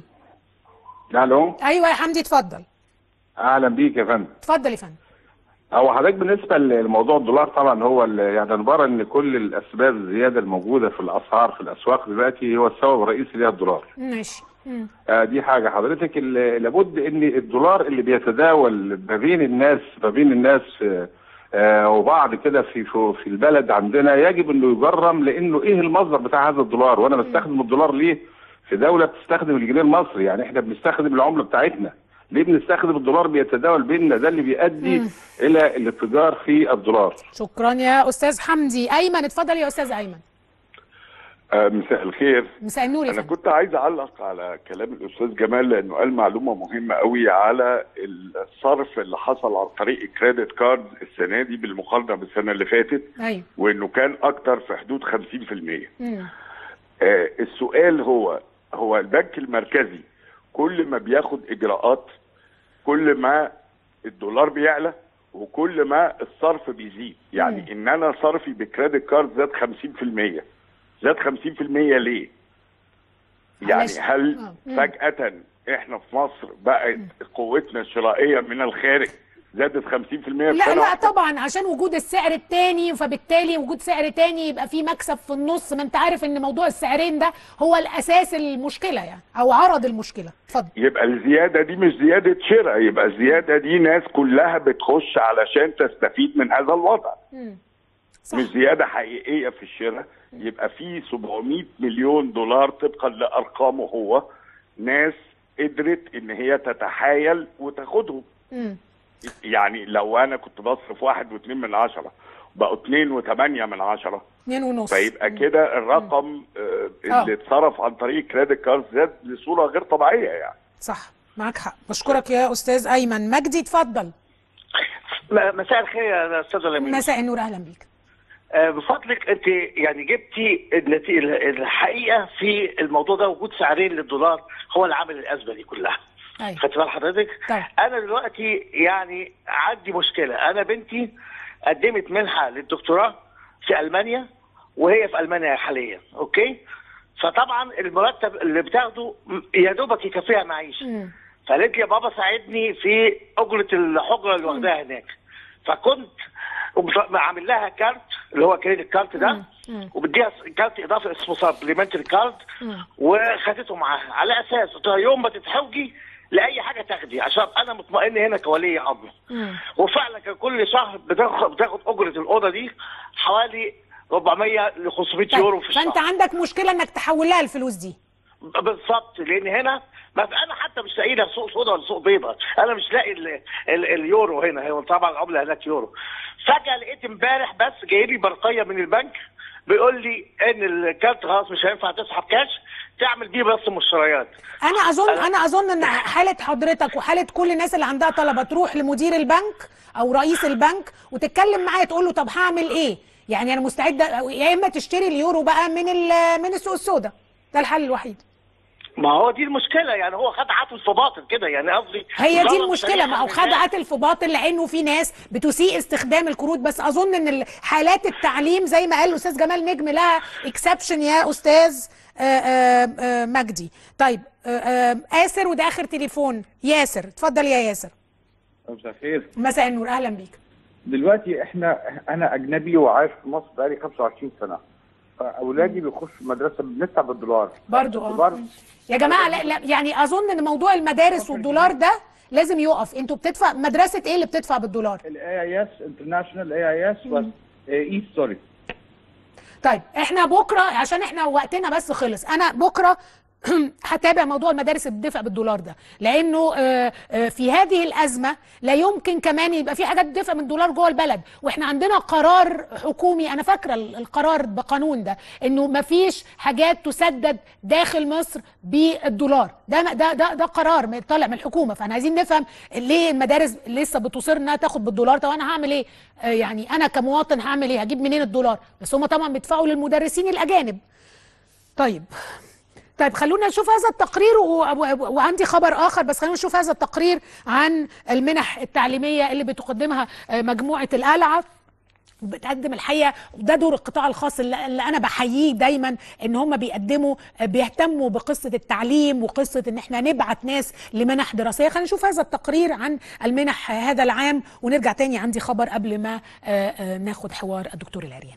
الو ايوه يا حمدي اتفضل اهلا بيك يا فندم اتفضل يا فندم هو حضرتك بالنسبه لموضوع الدولار طبعا هو ال- يعني انا برى ان كل الاسباب الزياده الموجوده في الاسعار في الاسواق دلوقتي هو السبب الرئيسي ليها الدولار ماشي مم. آه دي حاجه حضرتك ال- لابد ان الدولار اللي بيتداول ما بين الناس ما بين الناس آه، آه وبعض كده في في في البلد عندنا يجب انه يجرم لانه ايه المصدر بتاع هذا الدولار وانا بستخدم الدولار ليه في دوله بتستخدم الجنيه المصري يعني احنا بنستخدم العمله بتاعتنا ليه بنستخدم الدولار بيتداول بيننا ده اللي بيؤدي مم. الى الاتجار في الدولار شكرا يا استاذ حمدي ايمن اتفضل يا استاذ ايمن آه، مساء الخير مساء النور يا انا فندم كنت عايز اعلق على كلام الاستاذ جمال لانه قال معلومه مهمه قوي على الصرف اللي حصل عن طريق الكريدت كارد السنه دي بالمقارنه بالسنه اللي فاتت ايوه وانه كان اكتر في حدود 50% مم. آه السؤال هو هو البنك المركزي كل ما بياخد اجراءات كل ما الدولار بيعلى وكل ما الصرف بيزيد يعني ان انا صرفي بكريدت كارد زاد 50% زاد 50% ليه؟ يعني معلش. هل آه. مم. فجأة احنا في مصر بقت قوتنا الشرائية من الخارج زادت 50% في لا سنة لا واحدة؟ طبعا عشان وجود السعر التاني فبالتالي وجود سعر تاني يبقى في مكسب في النص ما انت عارف ان موضوع السعرين ده هو الاساس المشكله يعني او عرض المشكله اتفضل يبقى الزيادة دي مش زيادة شراء يبقى الزيادة دي ناس كلها بتخش علشان تستفيد من هذا الوضع مم. مش زيادة حقيقية في الشراء يبقى في 700 مليون دولار طبقا لأرقامه هو ناس قدرت ان هي تتحايل وتاخدهم مم. يعني لو انا كنت بصرف واحد واثنين من عشرة بقوا اتنين وثمانية من عشرة اتنين ونص فيبقى كده الرقم آه، آه. اللي اتصرف عن طريق كريدت كارد زاد بصورة غير طبيعية يعني صح معاك حق بشكرك يا استاذ ايمن مجدي اتفضل م- مساء الخير يا استاذ لميس مساء النور اهلا بيك آه، بفضلك انت يعني جبتي النتيجه الحقيقه في الموضوع ده وجود سعرين للدولار هو اللي عامل الازمه دي كلها ايوه خدت بال حضرتك؟ طيب. انا دلوقتي يعني عندي مشكله انا بنتي قدمت منحه للدكتوراه في المانيا وهي في المانيا حاليا اوكي؟ فطبعا المرتب اللي بتاخده م- يا دوبك يكفيها معيشه فقالت لي يا بابا ساعدني في اجره الحجره اللي واخداها هناك فكنت وبط- عامل لها كارت اللي هو كريدت كارت ده وبديها كارت اضافي اسمه سبليمنتري كارد وخدته معاها على اساس قلت لها يوم ما تتحوجي لاي حاجه تاخدي عشان انا مطمئن هنا كولي امر وفعلا كان كل شهر بتاخد بتاخد اجره الاوضه دي حوالي 400 ل 500 يورو في الشهر فانت عندك مشكله انك تحول لها الفلوس دي بالظبط لان هنا ما انا حتى مش لاقي لها سوق سودا ولا سوق بيضاء انا مش لاقي ال ال اليورو هنا هو طبعا العمله هناك يورو فجاه لقيت امبارح بس جاي لي برقيه من البنك بيقول لي ان الكارت خلاص مش هينفع تسحب كاش تعمل بيه بس مشتريات انا اظن انا اظن ان حاله حضرتك وحاله كل الناس اللي عندها طلبه تروح لمدير البنك او رئيس البنك وتتكلم معاه تقول له طب هعمل ايه يعني انا مستعده يا اما تشتري اليورو بقى من ال- من السوق السوداء ده الحل الوحيد ما هو دي المشكله يعني هو خد عاطل في باطل كده يعني قصدي هي دي ظلم المشكله شريحة ما هو من خد الناس. عاتل في باطل لانه في ناس بتسيء استخدام الكروت بس اظن ان حالات التعليم زي ما قال الاستاذ جمال نجم لها اكسبشن يا استاذ آه، آه، آه، مجدي طيب آه، آه، آسر وده اخر تليفون ياسر اتفضل يا ياسر مساء الخير مساء النور اهلا بيك دلوقتي احنا انا اجنبي وعايش في مصر بقالي 25 سنه فاولادي بيخشوا مدرسه بندفع بالدولار برضو اه الدولار يا جماعه لا, لا يعني اظن ان موضوع المدارس والدولار ده لازم يقف انتوا بتدفع مدرسه ايه اللي بتدفع بالدولار الاي اي اس انترناشونال اي اي اس ايست ستوري طيب احنا بكره عشان احنا وقتنا بس خلص انا بكره هتابع موضوع المدارس اللي بتدفع بالدولار ده لانه آه، آه، في هذه الازمه لا يمكن كمان يبقى في حاجات بتدفع من الدولار جوه البلد واحنا عندنا قرار حكومي انا فاكره ال- القرار بقانون ده انه ما فيش حاجات تسدد داخل مصر بالدولار ده ده ده, ده قرار طالع من الحكومه فاحنا عايزين نفهم ليه المدارس لسه بتصر انها تاخد بالدولار طب انا هعمل ايه آه، يعني انا كمواطن هعمل ايه هجيب منين الدولار بس هم طبعا بيدفعوا للمدرسين الاجانب طيب طيب خلونا نشوف هذا التقرير و... و... وعندي خبر اخر بس خلونا نشوف هذا التقرير عن المنح التعليميه اللي بتقدمها آه، مجموعه القلعه بتقدم الحقيقه وده دور القطاع الخاص اللي, اللي انا بحييه دايما ان هم بيقدموا آه، بيهتموا بقصه التعليم وقصه ان احنا نبعت ناس لمنح دراسيه خلينا نشوف هذا التقرير عن المنح هذا العام ونرجع تاني عندي خبر قبل ما آه، آه، ناخد حوار الدكتور العريان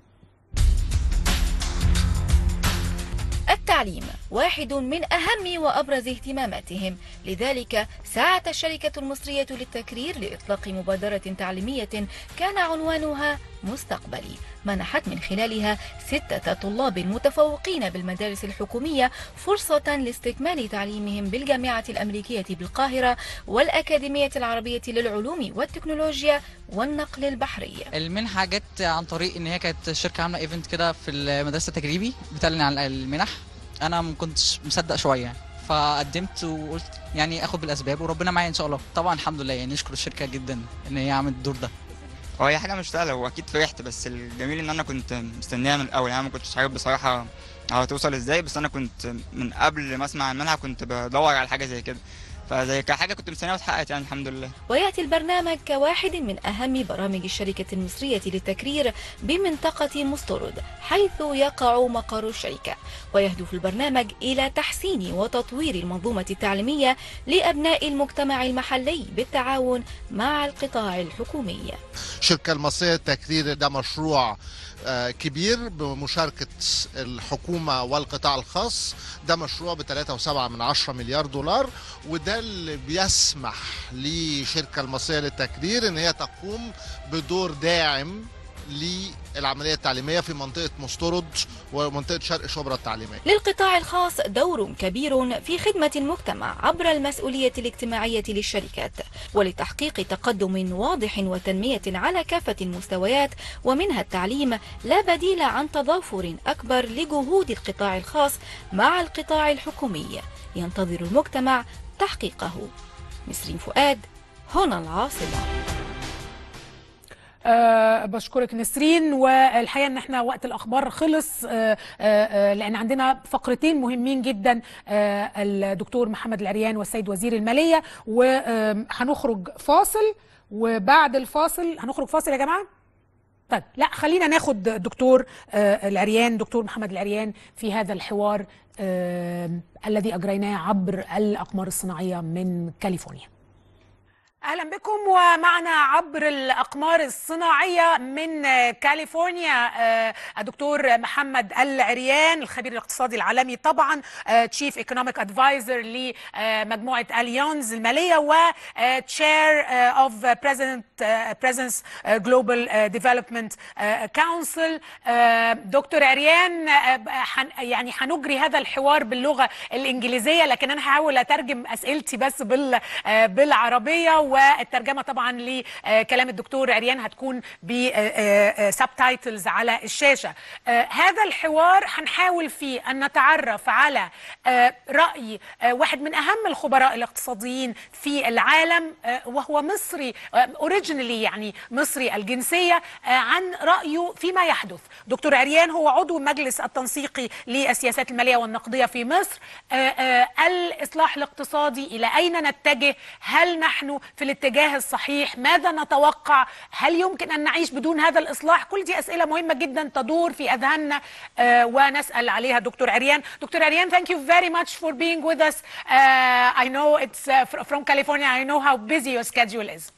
التعليم واحد من أهم وأبرز اهتماماتهم لذلك سعت الشركة المصرية للتكرير لإطلاق مبادرة تعليمية كان عنوانها مستقبلي منحت من خلالها ستة طلاب متفوقين بالمدارس الحكومية فرصة لاستكمال تعليمهم بالجامعة الأمريكية بالقاهرة والأكاديمية العربية للعلوم والتكنولوجيا والنقل البحري المنحة جت عن طريق ان هي كانت الشركة عاملة ايفنت كده في المدرسة التجريبي بتعلن عن المنح انا ما كنتش مصدق شوية فقدمت وقلت يعني اخد بالاسباب وربنا معايا ان شاء الله طبعا الحمد لله يعني نشكر الشركة جدا ان هي عملت الدور ده هو هي حاجه مش سهله واكيد فرحت بس الجميل ان انا كنت مستنيها من الاول يعني ما كنتش عارف بصراحه هتوصل ازاي بس انا كنت من قبل ما اسمع عنها كنت بدور على حاجه زي كده فزي كحاجه كنت مستنيها واتحققت يعني الحمد لله ويأتي البرنامج كواحد من أهم برامج الشركة المصرية للتكرير بمنطقة مسترد حيث يقع مقر الشركة ويهدف البرنامج إلى تحسين وتطوير المنظومة التعليمية لأبناء المجتمع المحلي بالتعاون مع القطاع الحكومي الشركة المصرية للتكرير ده مشروع آه، كبير بمشاركة الحكومة والقطاع الخاص ده مشروع ب 3.7 من 10 مليار دولار وده اللي بيسمح للشركة المصرية للتكرير ان هي تقوم بدور داعم للعملية التعليمية في منطقة مسترد ومنطقة شرق شبرا التعليمية للقطاع الخاص دور كبير في خدمة المجتمع عبر المسؤولية الاجتماعية للشركات ولتحقيق تقدم واضح وتنمية على كافة المستويات ومنها التعليم لا بديل عن تضافر أكبر لجهود القطاع الخاص مع القطاع الحكومي ينتظر المجتمع تحقيقه نسرين فؤاد هنا العاصمة أه بشكرك نسرين والحقيقه ان احنا وقت الاخبار خلص أه أه أه لان عندنا فقرتين مهمين جدا أه الدكتور محمد العريان والسيد وزير الماليه وهنخرج فاصل وبعد الفاصل هنخرج فاصل يا جماعه طيب لا خلينا ناخد دكتور آه العريان دكتور محمد العريان في هذا الحوار آه الذي اجريناه عبر الاقمار الصناعيه من كاليفورنيا اهلا بكم ومعنا عبر الاقمار الصناعيه من كاليفورنيا الدكتور محمد العريان الخبير الاقتصادي العالمي طبعا تشيف ايكونوميك ادفايزر لمجموعه اليونز الماليه وتشير اوف بريزيدنت بريزنس جلوبال ديفلوبمنت كونسل دكتور عريان يعني هنجري هذا الحوار باللغه الانجليزيه لكن انا هحاول اترجم اسئلتي بس بالعربيه والترجمه طبعا لكلام الدكتور عريان هتكون بسبتايتلز على الشاشه هذا الحوار هنحاول فيه ان نتعرف على راي واحد من اهم الخبراء الاقتصاديين في العالم وهو مصري اوريجينالي يعني مصري الجنسيه عن رايه فيما يحدث دكتور عريان هو عضو المجلس التنسيقي للسياسات الماليه والنقديه في مصر الاصلاح الاقتصادي الى اين نتجه هل نحن في الاتجاه الصحيح ماذا نتوقع هل يمكن أن نعيش بدون هذا الإصلاح كل دي أسئلة مهمة جدا تدور في أذهاننا uh, ونسأل عليها دكتور عريان دكتور عريان thank you very much for being with us uh, I know it's uh, from California I know how busy your schedule is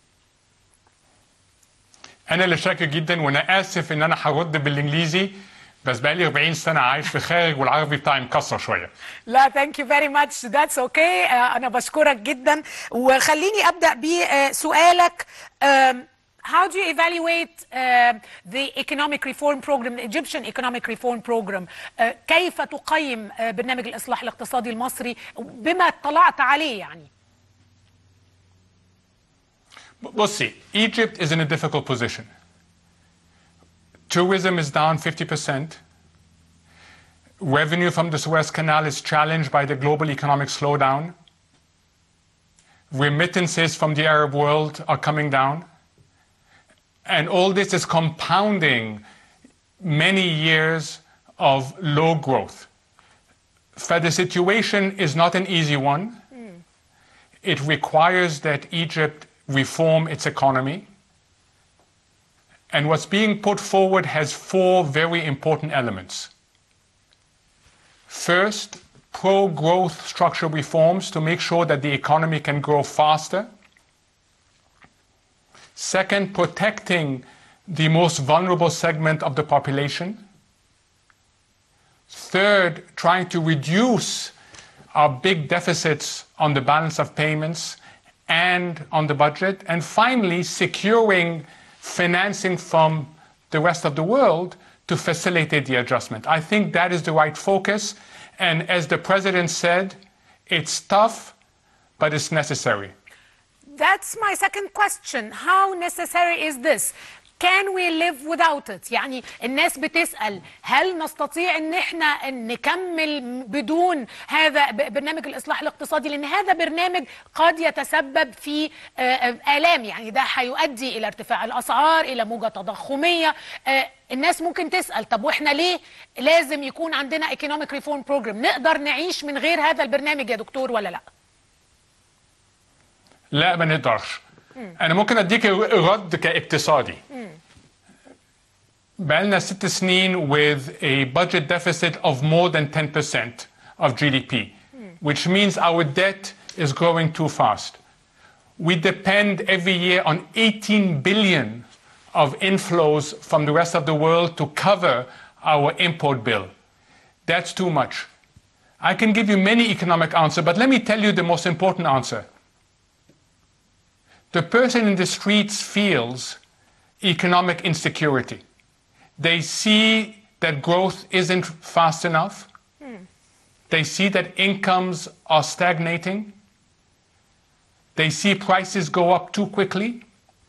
أنا اللي شاكر جدا وأنا آسف إن أنا هرد بالإنجليزي بس بقالي 40 سنة عايش في خارج والعربي بتاعي مكسر شوية لا ثانك يو فيري ماتش ذاتس اوكي انا بشكرك جدا وخليني ابدا بسؤالك um, How do you evaluate uh, the economic reform program, the Egyptian economic reform program? Uh, كيف تقيم uh, برنامج الإصلاح الاقتصادي المصري بما اطلعت عليه يعني؟ بصي Egypt is in a difficult position. Tourism is down 50%. Revenue from the Suez Canal is challenged by the global economic slowdown. Remittances from the Arab world are coming down. And all this is compounding many years of low growth. So the situation is not an easy one. Mm. It requires that Egypt reform its economy. And what's being put forward has four very important elements. First, pro growth structural reforms to make sure that the economy can grow faster. Second, protecting the most vulnerable segment of the population. Third, trying to reduce our big deficits on the balance of payments and on the budget. And finally, securing financing from the rest of the world to facilitate the adjustment. I think that is the right focus. And as the president said, it's tough, but it's necessary. That's my second question. How necessary is this? Can we live without it؟ يعني الناس بتسأل هل نستطيع ان احنا نكمل بدون هذا ب- برنامج الاصلاح الاقتصادي لان هذا برنامج قد يتسبب في آه، آه، آلام يعني ده هيؤدي الى ارتفاع الاسعار الى موجة تضخمية آه، الناس ممكن تسأل طب واحنا ليه لازم يكون عندنا economic reform program نقدر نعيش من غير هذا البرنامج يا دكتور ولا لا؟ لا ما نقدرش. أنا ممكن أديك رد كاقتصادي. بقالنا ست سنين with a budget deficit of more than 10% of GDP, which means our debt is growing too fast. We depend every year on 18 billion of inflows from the rest of the world to cover our import bill. That's too much. I can give you many economic answers, but let me tell you the most important answer. The person in the streets feels economic insecurity. They see that growth isn't fast enough. They see that incomes are stagnating. They see prices go up too quickly.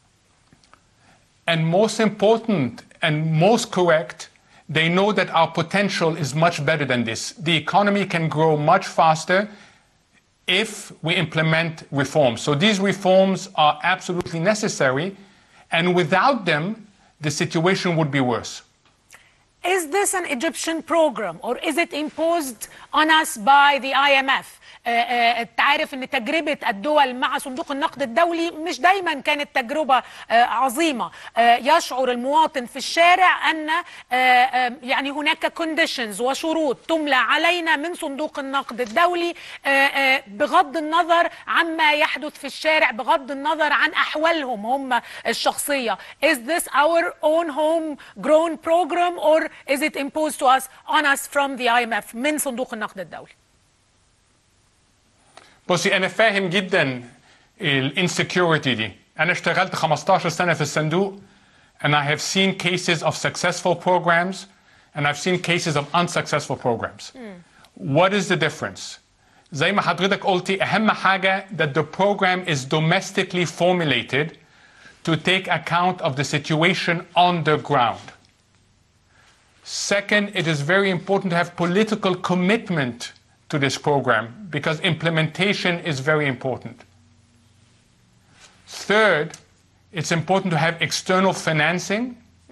And most important and most correct, they know that our potential is much better than this. The economy can grow much faster if we implement reforms. So these reforms are absolutely necessary, and without them, the situation would be worse. Is this an Egyptian program or is it imposed on us by the IMF? آه، آه، انت عارف ان تجربه الدول مع صندوق النقد الدولي مش دايما كانت تجربه آه، عظيمه آه، يشعر المواطن في الشارع ان آه، آه، يعني هناك كونديشنز وشروط تملى علينا من صندوق النقد الدولي آه، آه، بغض النظر عما يحدث في الشارع بغض النظر عن احوالهم هم الشخصيه is this our own home grown program or is it imposed to us on us from the IMF من صندوق النقد الدولي بصي انا فاهم جدا الانسكيورتي دي انا اشتغلت 15 سنه في الصندوق and I have seen cases of successful programs and I've seen cases of unsuccessful programs. What is the difference? زي ما حضرتك قلتي أهم حاجة that the program is domestically formulated to take account of the situation on the ground. Second, it is very important to have political commitment to this program because implementation is very important. Third, it's important to have external financing.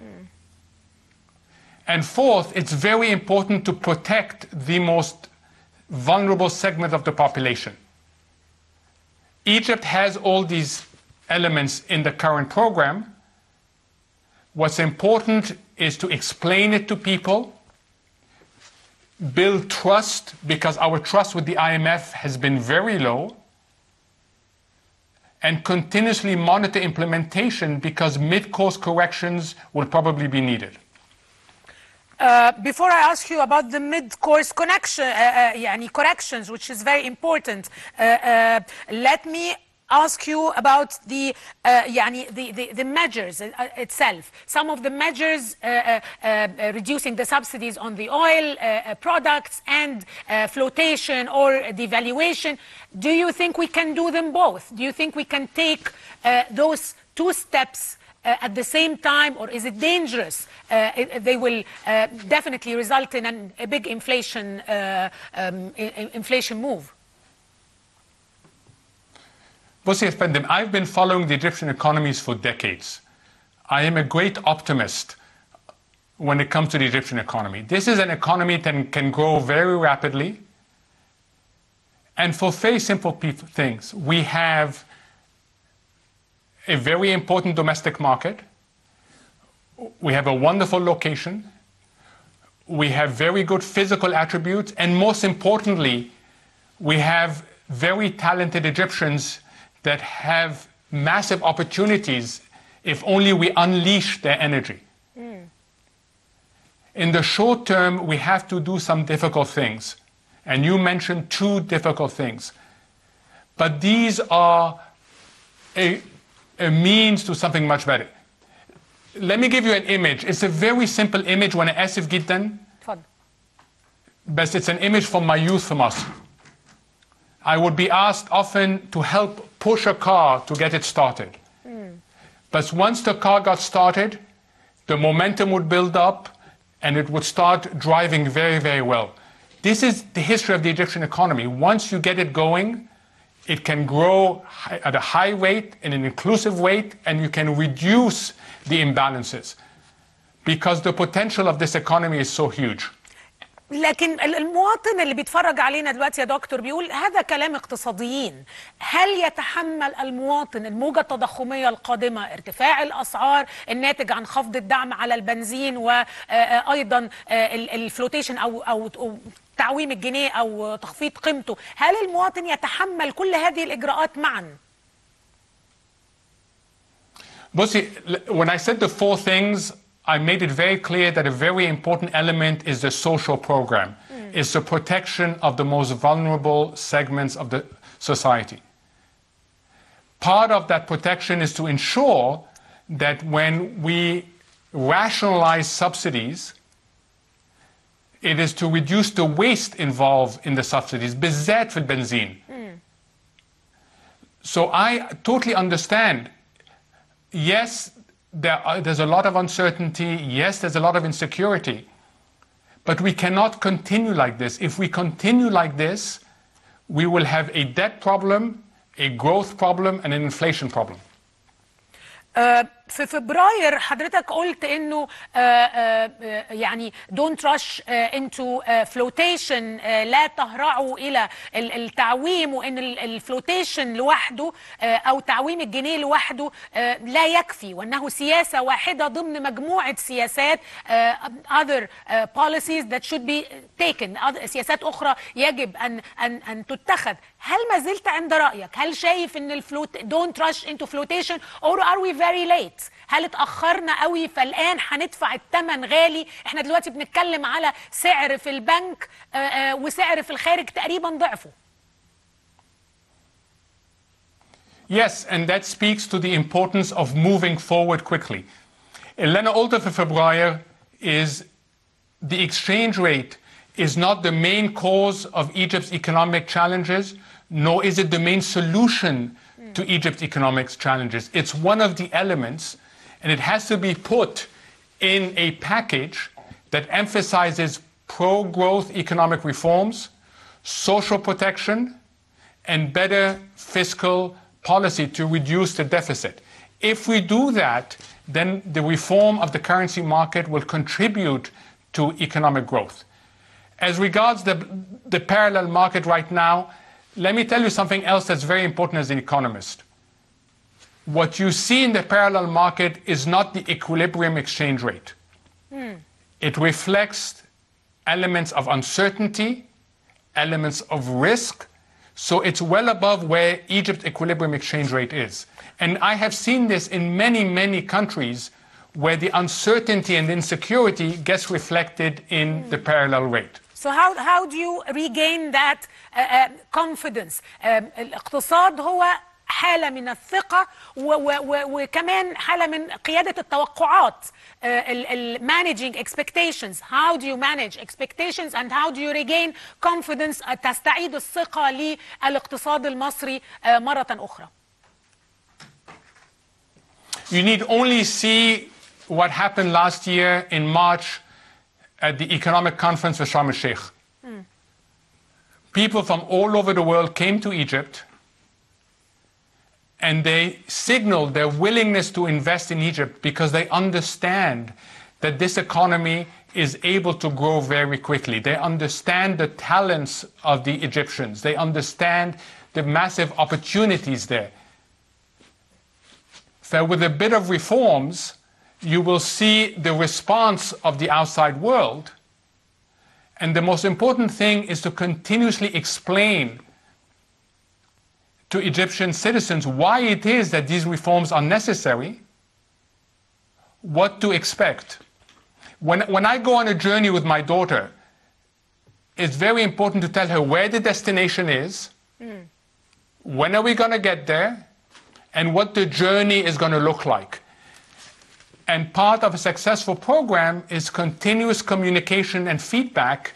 And fourth, it's very important to protect the most vulnerable segment of the population. Egypt has all these elements in the current program. What's important is to explain it to people, build trust, because our trust with the IMF has been very low, and continuously monitor implementation because mid course corrections will probably be needed. Uh, before I ask you about the mid-course connection, uh, uh, يعني corrections, which is very important, uh, uh, let me ask you about the uh, يعني the, the, the measures uh, itself. Some of the measures uh, uh, uh, reducing the subsidies on the oil uh, uh, products and uh, flotation or devaluation. Do you think we can do them both? Do you think we can take uh, those two steps uh, at the same time, or is it dangerous? Uh, it- they will uh, definitely result in an, a big inflation uh, um, i- i- inflation move. Bossi Efendim, I've been following the Egyptian economies for decades. I am a great optimist when it comes to the Egyptian economy. This is an economy that can grow very rapidly. And for very simple peop- things, we have a very important domestic market. We have a wonderful location. We have very good physical attributes. And most importantly, we have very talented Egyptians that have massive opportunities if only we unleash their energy. In the short term, we have to do some difficult things. And you mentioned two difficult things. But these are a, a means to something much better. let me give you an image. It's a very simple image وانا اسف جدا اتفضل but it's an image from my youth في مصر. I would be asked often to help push a car to get it started. But once the car got started, the momentum would build up and it would start driving very, very well. This is the history of the Egyptian economy. Once you get it going, it can grow hi- at a high rate in an inclusive rate and you can reduce the imbalances because the potential of this economy is so huge. لكن ال- المواطن اللي بيتفرج علينا دلوقتي يا دكتور بيقول هذا كلام اقتصاديين هل يتحمل المواطن الموجة التضخمية القادمة ارتفاع الأسعار الناتج عن خفض الدعم على البنزين وأيضا الفلوتيشن أو أو أو تعويم الجنيه أو تخفيض قيمته هل المواطن يتحمل كل هذه الإجراءات معا؟ Busi, when I said the four things, I made it very clear that a very important element is the social program. It's the protection of the most vulnerable segments of the society. Part of that protection is to ensure that when we rationalize subsidies, it is to reduce the waste involved in the subsidies, بالذات في البنزين. So I totally understand yes, there are, there's a lot of uncertainty. Yes, there's a lot of insecurity. But we cannot continue like this. If we continue like this, we will have a debt problem, a growth problem, and an inflation problem. آه، في فبراير حضرتك قلت انه آه، آه، آه، يعني دونت رش انتو فلوتيشن لا تهرعوا الى ال- التعويم وان الفلوتيشن لوحده آه، او تعويم الجنيه لوحده آه، لا يكفي وانه سياسه واحده ضمن مجموعه سياسات آه، other آه، policies that should be taken other- سياسات اخرى يجب ان ان ان تتخذ هل ما زلت عند رايك هل شايف ان الفلوت دونت رش انتو فلوتيشن اور ار وي فيري ليت هل اتاخرنا قوي فالان هندفع الثمن غالي احنا دلوقتي بنتكلم على سعر في البنك آه، آه، وسعر في الخارج تقريبا ضعفه Yes, and that speaks to the importance of moving forward quickly. اللي أنا قلته في فبراير is the exchange rate is not the main cause of Egypt's economic challenges, nor is it the main solution to Egypt's economic challenges. It's one of the elements, and it has to be put in a package that emphasizes pro growth economic reforms, social protection, and better fiscal policy to reduce the deficit. If we do that, then the reform of the currency market will contribute to economic growth. As regards the, the parallel market right now, let me tell you something else that's very important as an economist. What you see in the parallel market is not the equilibrium exchange rate. It reflects elements of uncertainty, elements of risk. So it's well above where Egypt's equilibrium exchange rate is. And I have seen this in many, many countries where the uncertainty and insecurity gets reflected in the parallel rate. So how how do you regain that uh, uh, confidence? Um, الاقتصاد هو حالة من الثقة و و و وكمان حالة من قيادة التوقعات uh, ال ال managing expectations how do you manage expectations and how do you regain confidence uh, تستعيد الثقة للاقتصاد المصري uh, مرة أخرى You need only see what happened last year in March at the economic conference with Sharm el Sheikh. People from all over the world came to Egypt and they signaled their willingness to invest in Egypt because they understand that this economy is able to grow very quickly. They understand the talents of the Egyptians. They understand the massive opportunities there. So, with a bit of reforms, you will see the response of the outside world. And the most important thing is to continuously explain to Egyptian citizens why it is that these reforms are necessary, what to expect. When, when I go on a journey with my daughter, it's very important to tell her where the destination is, when are we going to get there, and what the journey is going to look like. And part of a successful program is continuous communication and feedback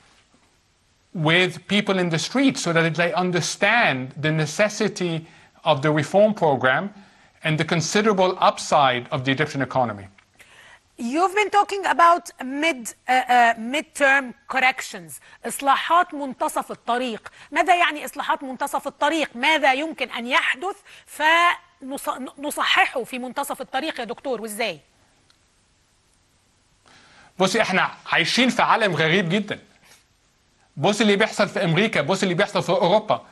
with people in the street so that they understand the necessity of the reform program and the considerable upside of the Egyptian economy. You've been talking about mid uh, uh, mid-term corrections إصلاحات منتصف الطريق ماذا يعني إصلاحات منتصف الطريق ماذا يمكن أن يحدث فنصححه في منتصف الطريق يا دكتور وإزاي بصي احنا عايشين في عالم غريب جدا بص اللي بيحصل في امريكا بص اللي بيحصل في اوروبا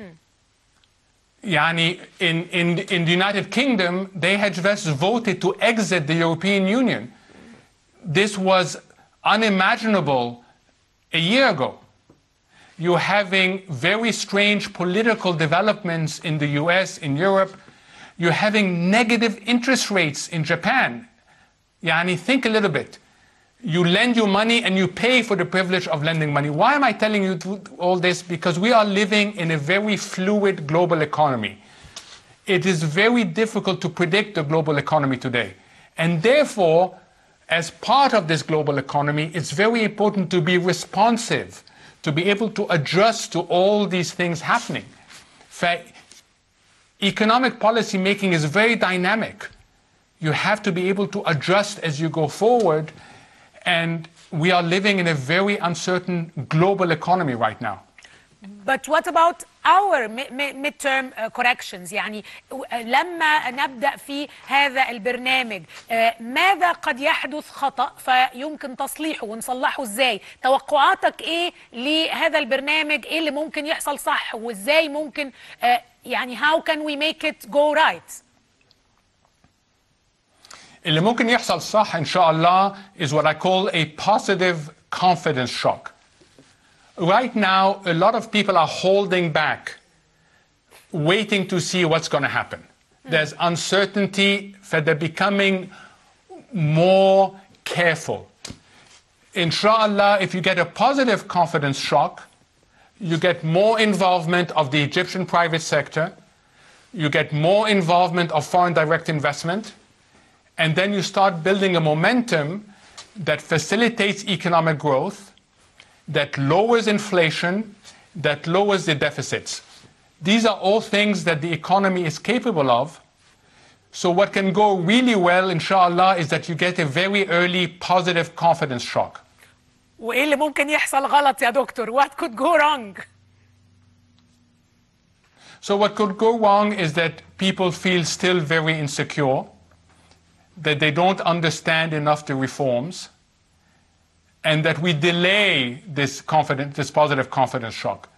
يعني in, in, in the United Kingdom they had just voted to exit the European Union this was unimaginable a year ago you're having very strange political developments in the US in Europe you're having negative interest rates in Japan يعني think a little bit you lend your money and you pay for the privilege of lending money. Why am I telling you to- all this? Because we are living in a very fluid global economy. It is very difficult to predict the global economy today. And therefore, as part of this global economy, it's very important to be responsive, to be able to adjust to all these things happening. Fa- Economic policy making is very dynamic. You have to be able to adjust as you go forward and we are living in a very uncertain global economy right now. But what about our mi- mi- midterm uh, corrections يعني و- لما نبدأ في هذا البرنامج آه، ماذا قد يحدث خطأ فيمكن تصليحه ونصلحه ازاي توقعاتك ايه لهذا البرنامج ايه اللي ممكن يحصل صح وازاي ممكن آه، يعني how can we make it go right اللي ممكن يحصل صح إن شاء الله is what I call a positive confidence shock. Right now, a lot of people are holding back, waiting to see what's going to happen. There's uncertainty, so they're becoming more careful. Inshallah, if you get a positive confidence shock, you get more involvement of the Egyptian private sector, you get more involvement of foreign direct investment, and then you start building a momentum that facilitates economic growth, that lowers inflation, that lowers the deficits. These are all things that the economy is capable of. So, what can go really well, inshallah, is that you get a very early positive confidence shock. وايه اللي ممكن يحصل غلط يا دكتور what could go wrong So, what could go wrong is that people feel still very insecure, that they don't understand enough the reforms, and that we delay this confidence, this positive confidence shock.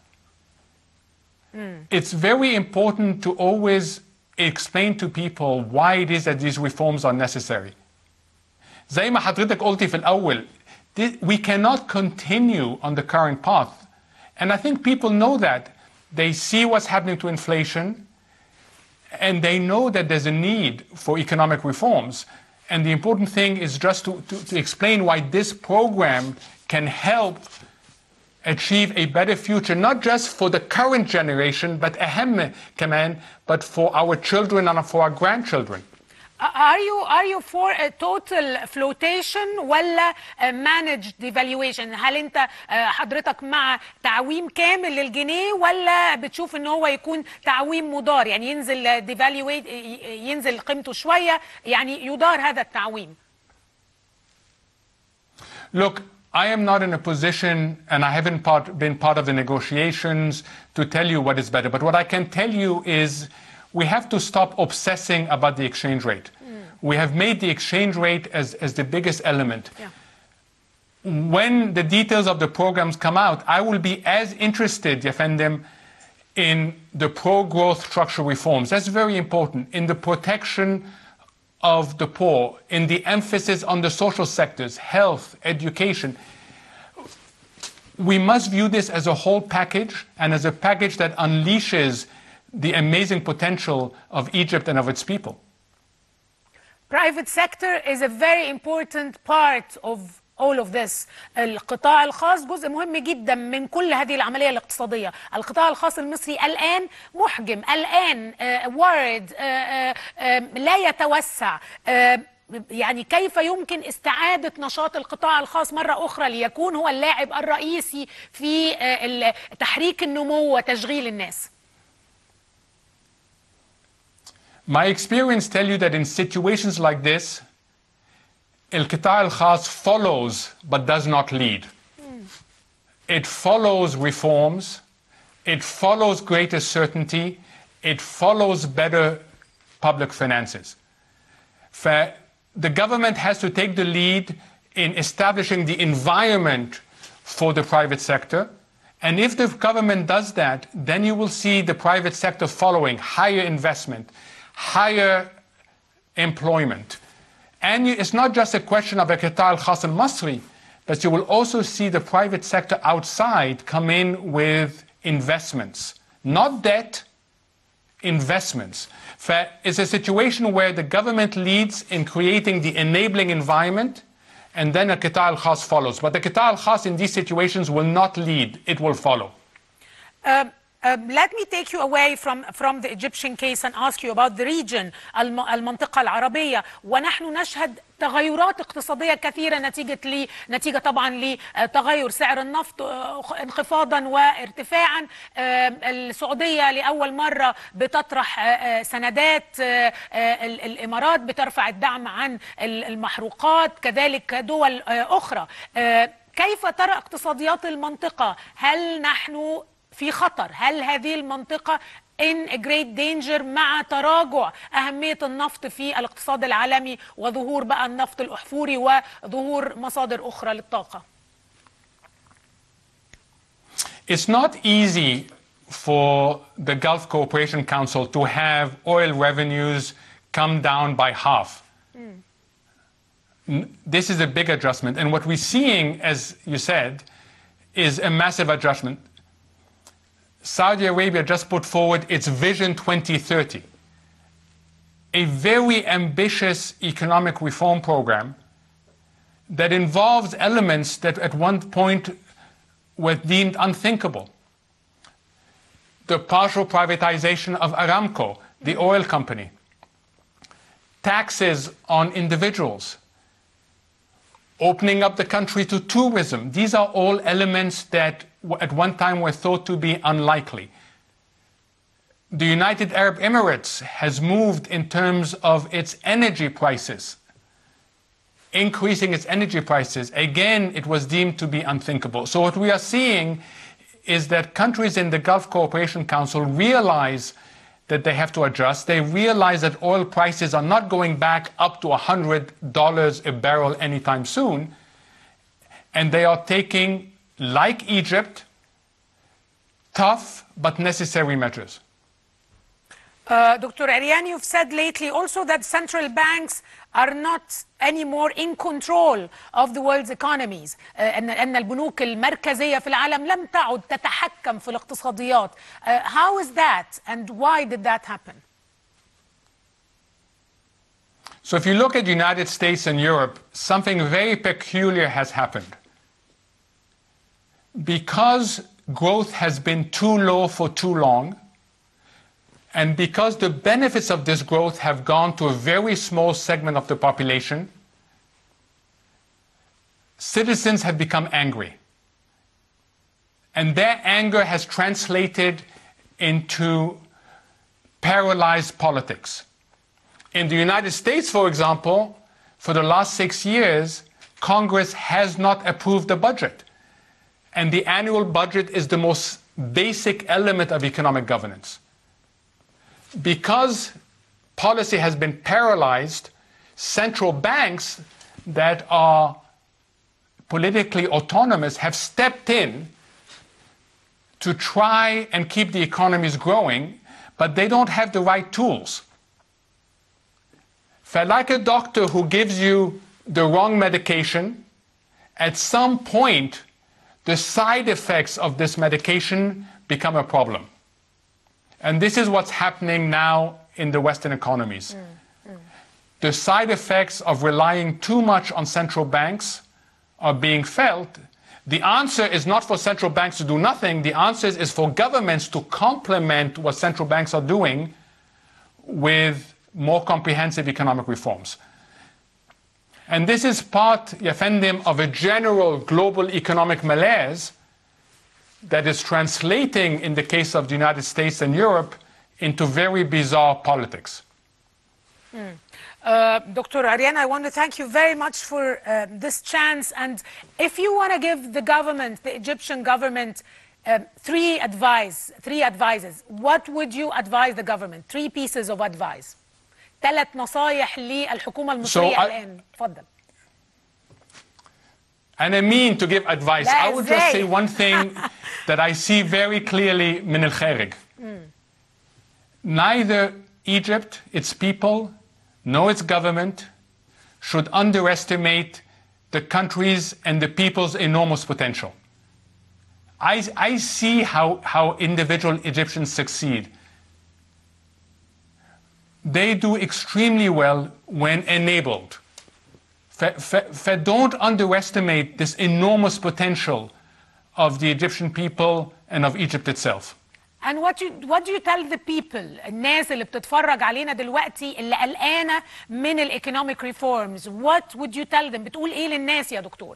It's very important to always explain to people why it is that these reforms are necessary. زي ما حضرتك قلتي في الأول, thi- we cannot continue on the current path. And I think people know that. They see what's happening to inflation, and they know that there's a need for economic reforms. And the important thing is just to, to, to explain why this program can help achieve a better future, not just for the current generation, but أهم كمان, but for our children and for our grandchildren. Are you are you for a total flotation ولا a managed devaluation؟ هل انت آه، حضرتك مع تعويم كامل للجنيه ولا بتشوف ان هو يكون تعويم مدار يعني ينزل devaluate ينزل قيمته شويه يعني يدار هذا التعويم؟ Look, I am not in a position, and I haven't part, been part of the negotiations to tell you what is better. But what I can tell you is we have to stop obsessing about the exchange rate. We have made the exchange rate as, as the biggest element. When the details of the programs come out, I will be as interested, Yefendim, in the pro growth structural reforms. That's very important. In the protection of the poor, in the emphasis on the social sectors, health, education. We must view this as a whole package and as a package that unleashes the amazing potential of Egypt and of its people. private sector is a very important part of all of this القطاع الخاص جزء مهم جدا من كل هذه العملية الاقتصادية القطاع الخاص المصري الآن محجم الآن آه، وارد آه، آه، آه، لا يتوسع آه، يعني كيف يمكن استعادة نشاط القطاع الخاص مرة أخرى ليكون هو اللاعب الرئيسي في آه، ال- تحريك النمو وتشغيل الناس My experience tell you that in situations like this, القطاع الخاص follows but does not lead. It follows reforms, it follows greater certainty, it follows better public finances. Fa- The government has to take the lead in establishing the environment for the private sector. And if the government does that, then you will see the private sector following higher investment, higher employment. And you- it's not just a question of a Qatar al-Khas al-Masri, but you will also see the private sector outside come in with investments, not debt, investments. Fa- It's a situation where the government leads in creating the enabling environment, and then a Qatar al-Khas follows. But the Qatar al-Khas in these situations will not lead, it will follow. Um, um, let me take you away from from the Egyptian case and ask you about the region الم- المنطقة العربية ونحن نشهد تغيرات اقتصادية كثيرة نتيجة لي نتيجة طبعا لتغير سعر النفط آه، انخفاضا وارتفاعا آه، السعودية لأول مرة بتطرح آه، آه، سندات آه، آه، ال- الإمارات بترفع الدعم عن ال- المحروقات كذلك دول آه، أخرى آه، كيف ترى اقتصاديات المنطقة هل نحن في خطر هل هذه المنطقة in a great danger مع تراجع أهمية النفط في الاقتصاد العالمي وظهور بقى النفط الأحفوري وظهور مصادر أخرى للطاقة It's not easy for the Gulf Cooperation Council to have oil revenues come down by half. N- This is a big adjustment. And what we're seeing, as you said, is a massive adjustment. Saudi Arabia just put forward its Vision 2030, a very ambitious economic reform program that involves elements that at one point were deemed unthinkable. The partial privatization of Aramco, the oil company, taxes on individuals, opening up the country to tourism. These are all elements that w- at one time were thought to be unlikely. The United Arab Emirates has moved in terms of its energy prices increasing its energy prices, again, it was deemed to be unthinkable. So, what we are seeing is that countries in the Gulf Cooperation Council realize that they have to adjust. They realize that oil prices are not going back up to $100 a barrel anytime soon. And they are taking, like Egypt, tough but necessary measures. Uh, Dr. Ariane, you've said lately also that central banks are not anymore in control of the world's economies. Uh, أن أن البنوك المركزية في العالم لم تعد تتحكم في الاقتصاديات. Uh, how is that and why did that happen? So if you look at the United States and Europe, something very peculiar has happened. Because growth has been too low for too long, and because the benefits of this growth have gone to a very small segment of the population, citizens have become angry. And their anger has translated into paralyzed politics. In the United States, for example, for the last six years, Congress has not approved the budget. And the annual budget is the most basic element of economic governance. Because policy has been paralyzed, central banks that are politically autonomous have stepped in to try and keep the economies growing, but they don't have the right tools. For like a doctor who gives you the wrong medication, at some point, the side effects of this medication become a problem. And this is what's happening now in the Western economies. The side effects of relying too much on central banks are being felt. The answer is not for central banks to do nothing. The answer is for governments to complement what central banks are doing with more comprehensive economic reforms. And this is part, Yefendim, of a general global economic malaise that is translating, in the case of the United States and Europe, into very bizarre politics. Mm. Uh, Dr. Ariane, I want to thank you very much for uh, this chance. And if you want to give the government, the Egyptian government, um, three advice, three advices, what would you advise the government? Three pieces of advice. ثلاث نصايح للحكومة المصرية I- الآن. تفضل. And I mean to give advice. لا I would just إزاي؟ say one thing that I see very clearly من الخارج. مم. Neither Egypt, its people, nor its government should underestimate the country's and the people's enormous potential. I, I see how, how individual Egyptians succeed. They do extremely well when enabled. Fa- fa- fa- don't underestimate this enormous potential of the Egyptian people and of Egypt itself. And what you what do you tell the people الناس اللي بتتفرج علينا دلوقتي اللي قلقانة من الايكونوميك ريفورمز what would you tell them بتقول ايه للناس يا دكتور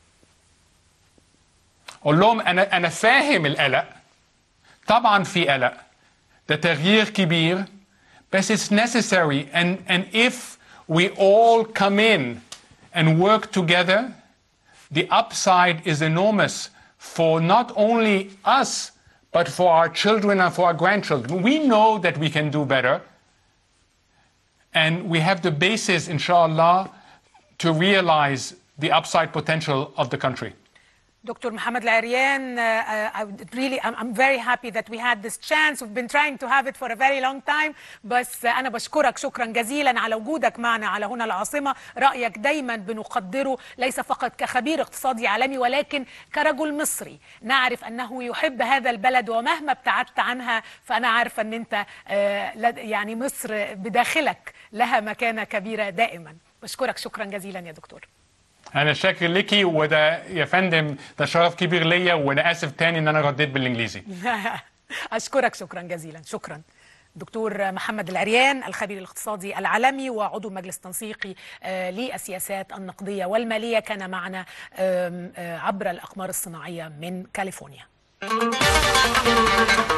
اقول لهم انا انا فاهم القلق طبعا في قلق ده تغيير كبير بس it's necessary and and if we all come in and work together the upside is enormous for not only us but for our children and for our grandchildren we know that we can do better and we have the basis inshallah to realize the upside potential of the country Dr. Mohammed Larian, uh, uh, I would really, I'm, I'm very happy that we had this chance. We've been trying to have it for a very long time. بس uh, أنا بشكرك شكرا جزيلا على وجودك معنا على هنا العاصمة. رأيك دايما بنقدره ليس فقط كخبير اقتصادي عالمي ولكن كرجل مصري. نعرف أنه يحب هذا البلد ومهما ابتعدت عنها فأنا عارفة أن أنت uh, لد- يعني مصر بداخلك لها مكانة كبيرة دائما. بشكرك شكرا جزيلا يا دكتور. انا شاكر ليكي وده يا فندم ده شرف كبير ليا وانا اسف تاني ان انا رديت بالانجليزي أشكرك شكرا جزيلا شكرا دكتور محمد العريان الخبير الاقتصادي العالمي وعضو مجلس تنسيقي آه، للسياسات النقدية والمالية كان معنا آم، آه، عبر الأقمار الصناعية من كاليفورنيا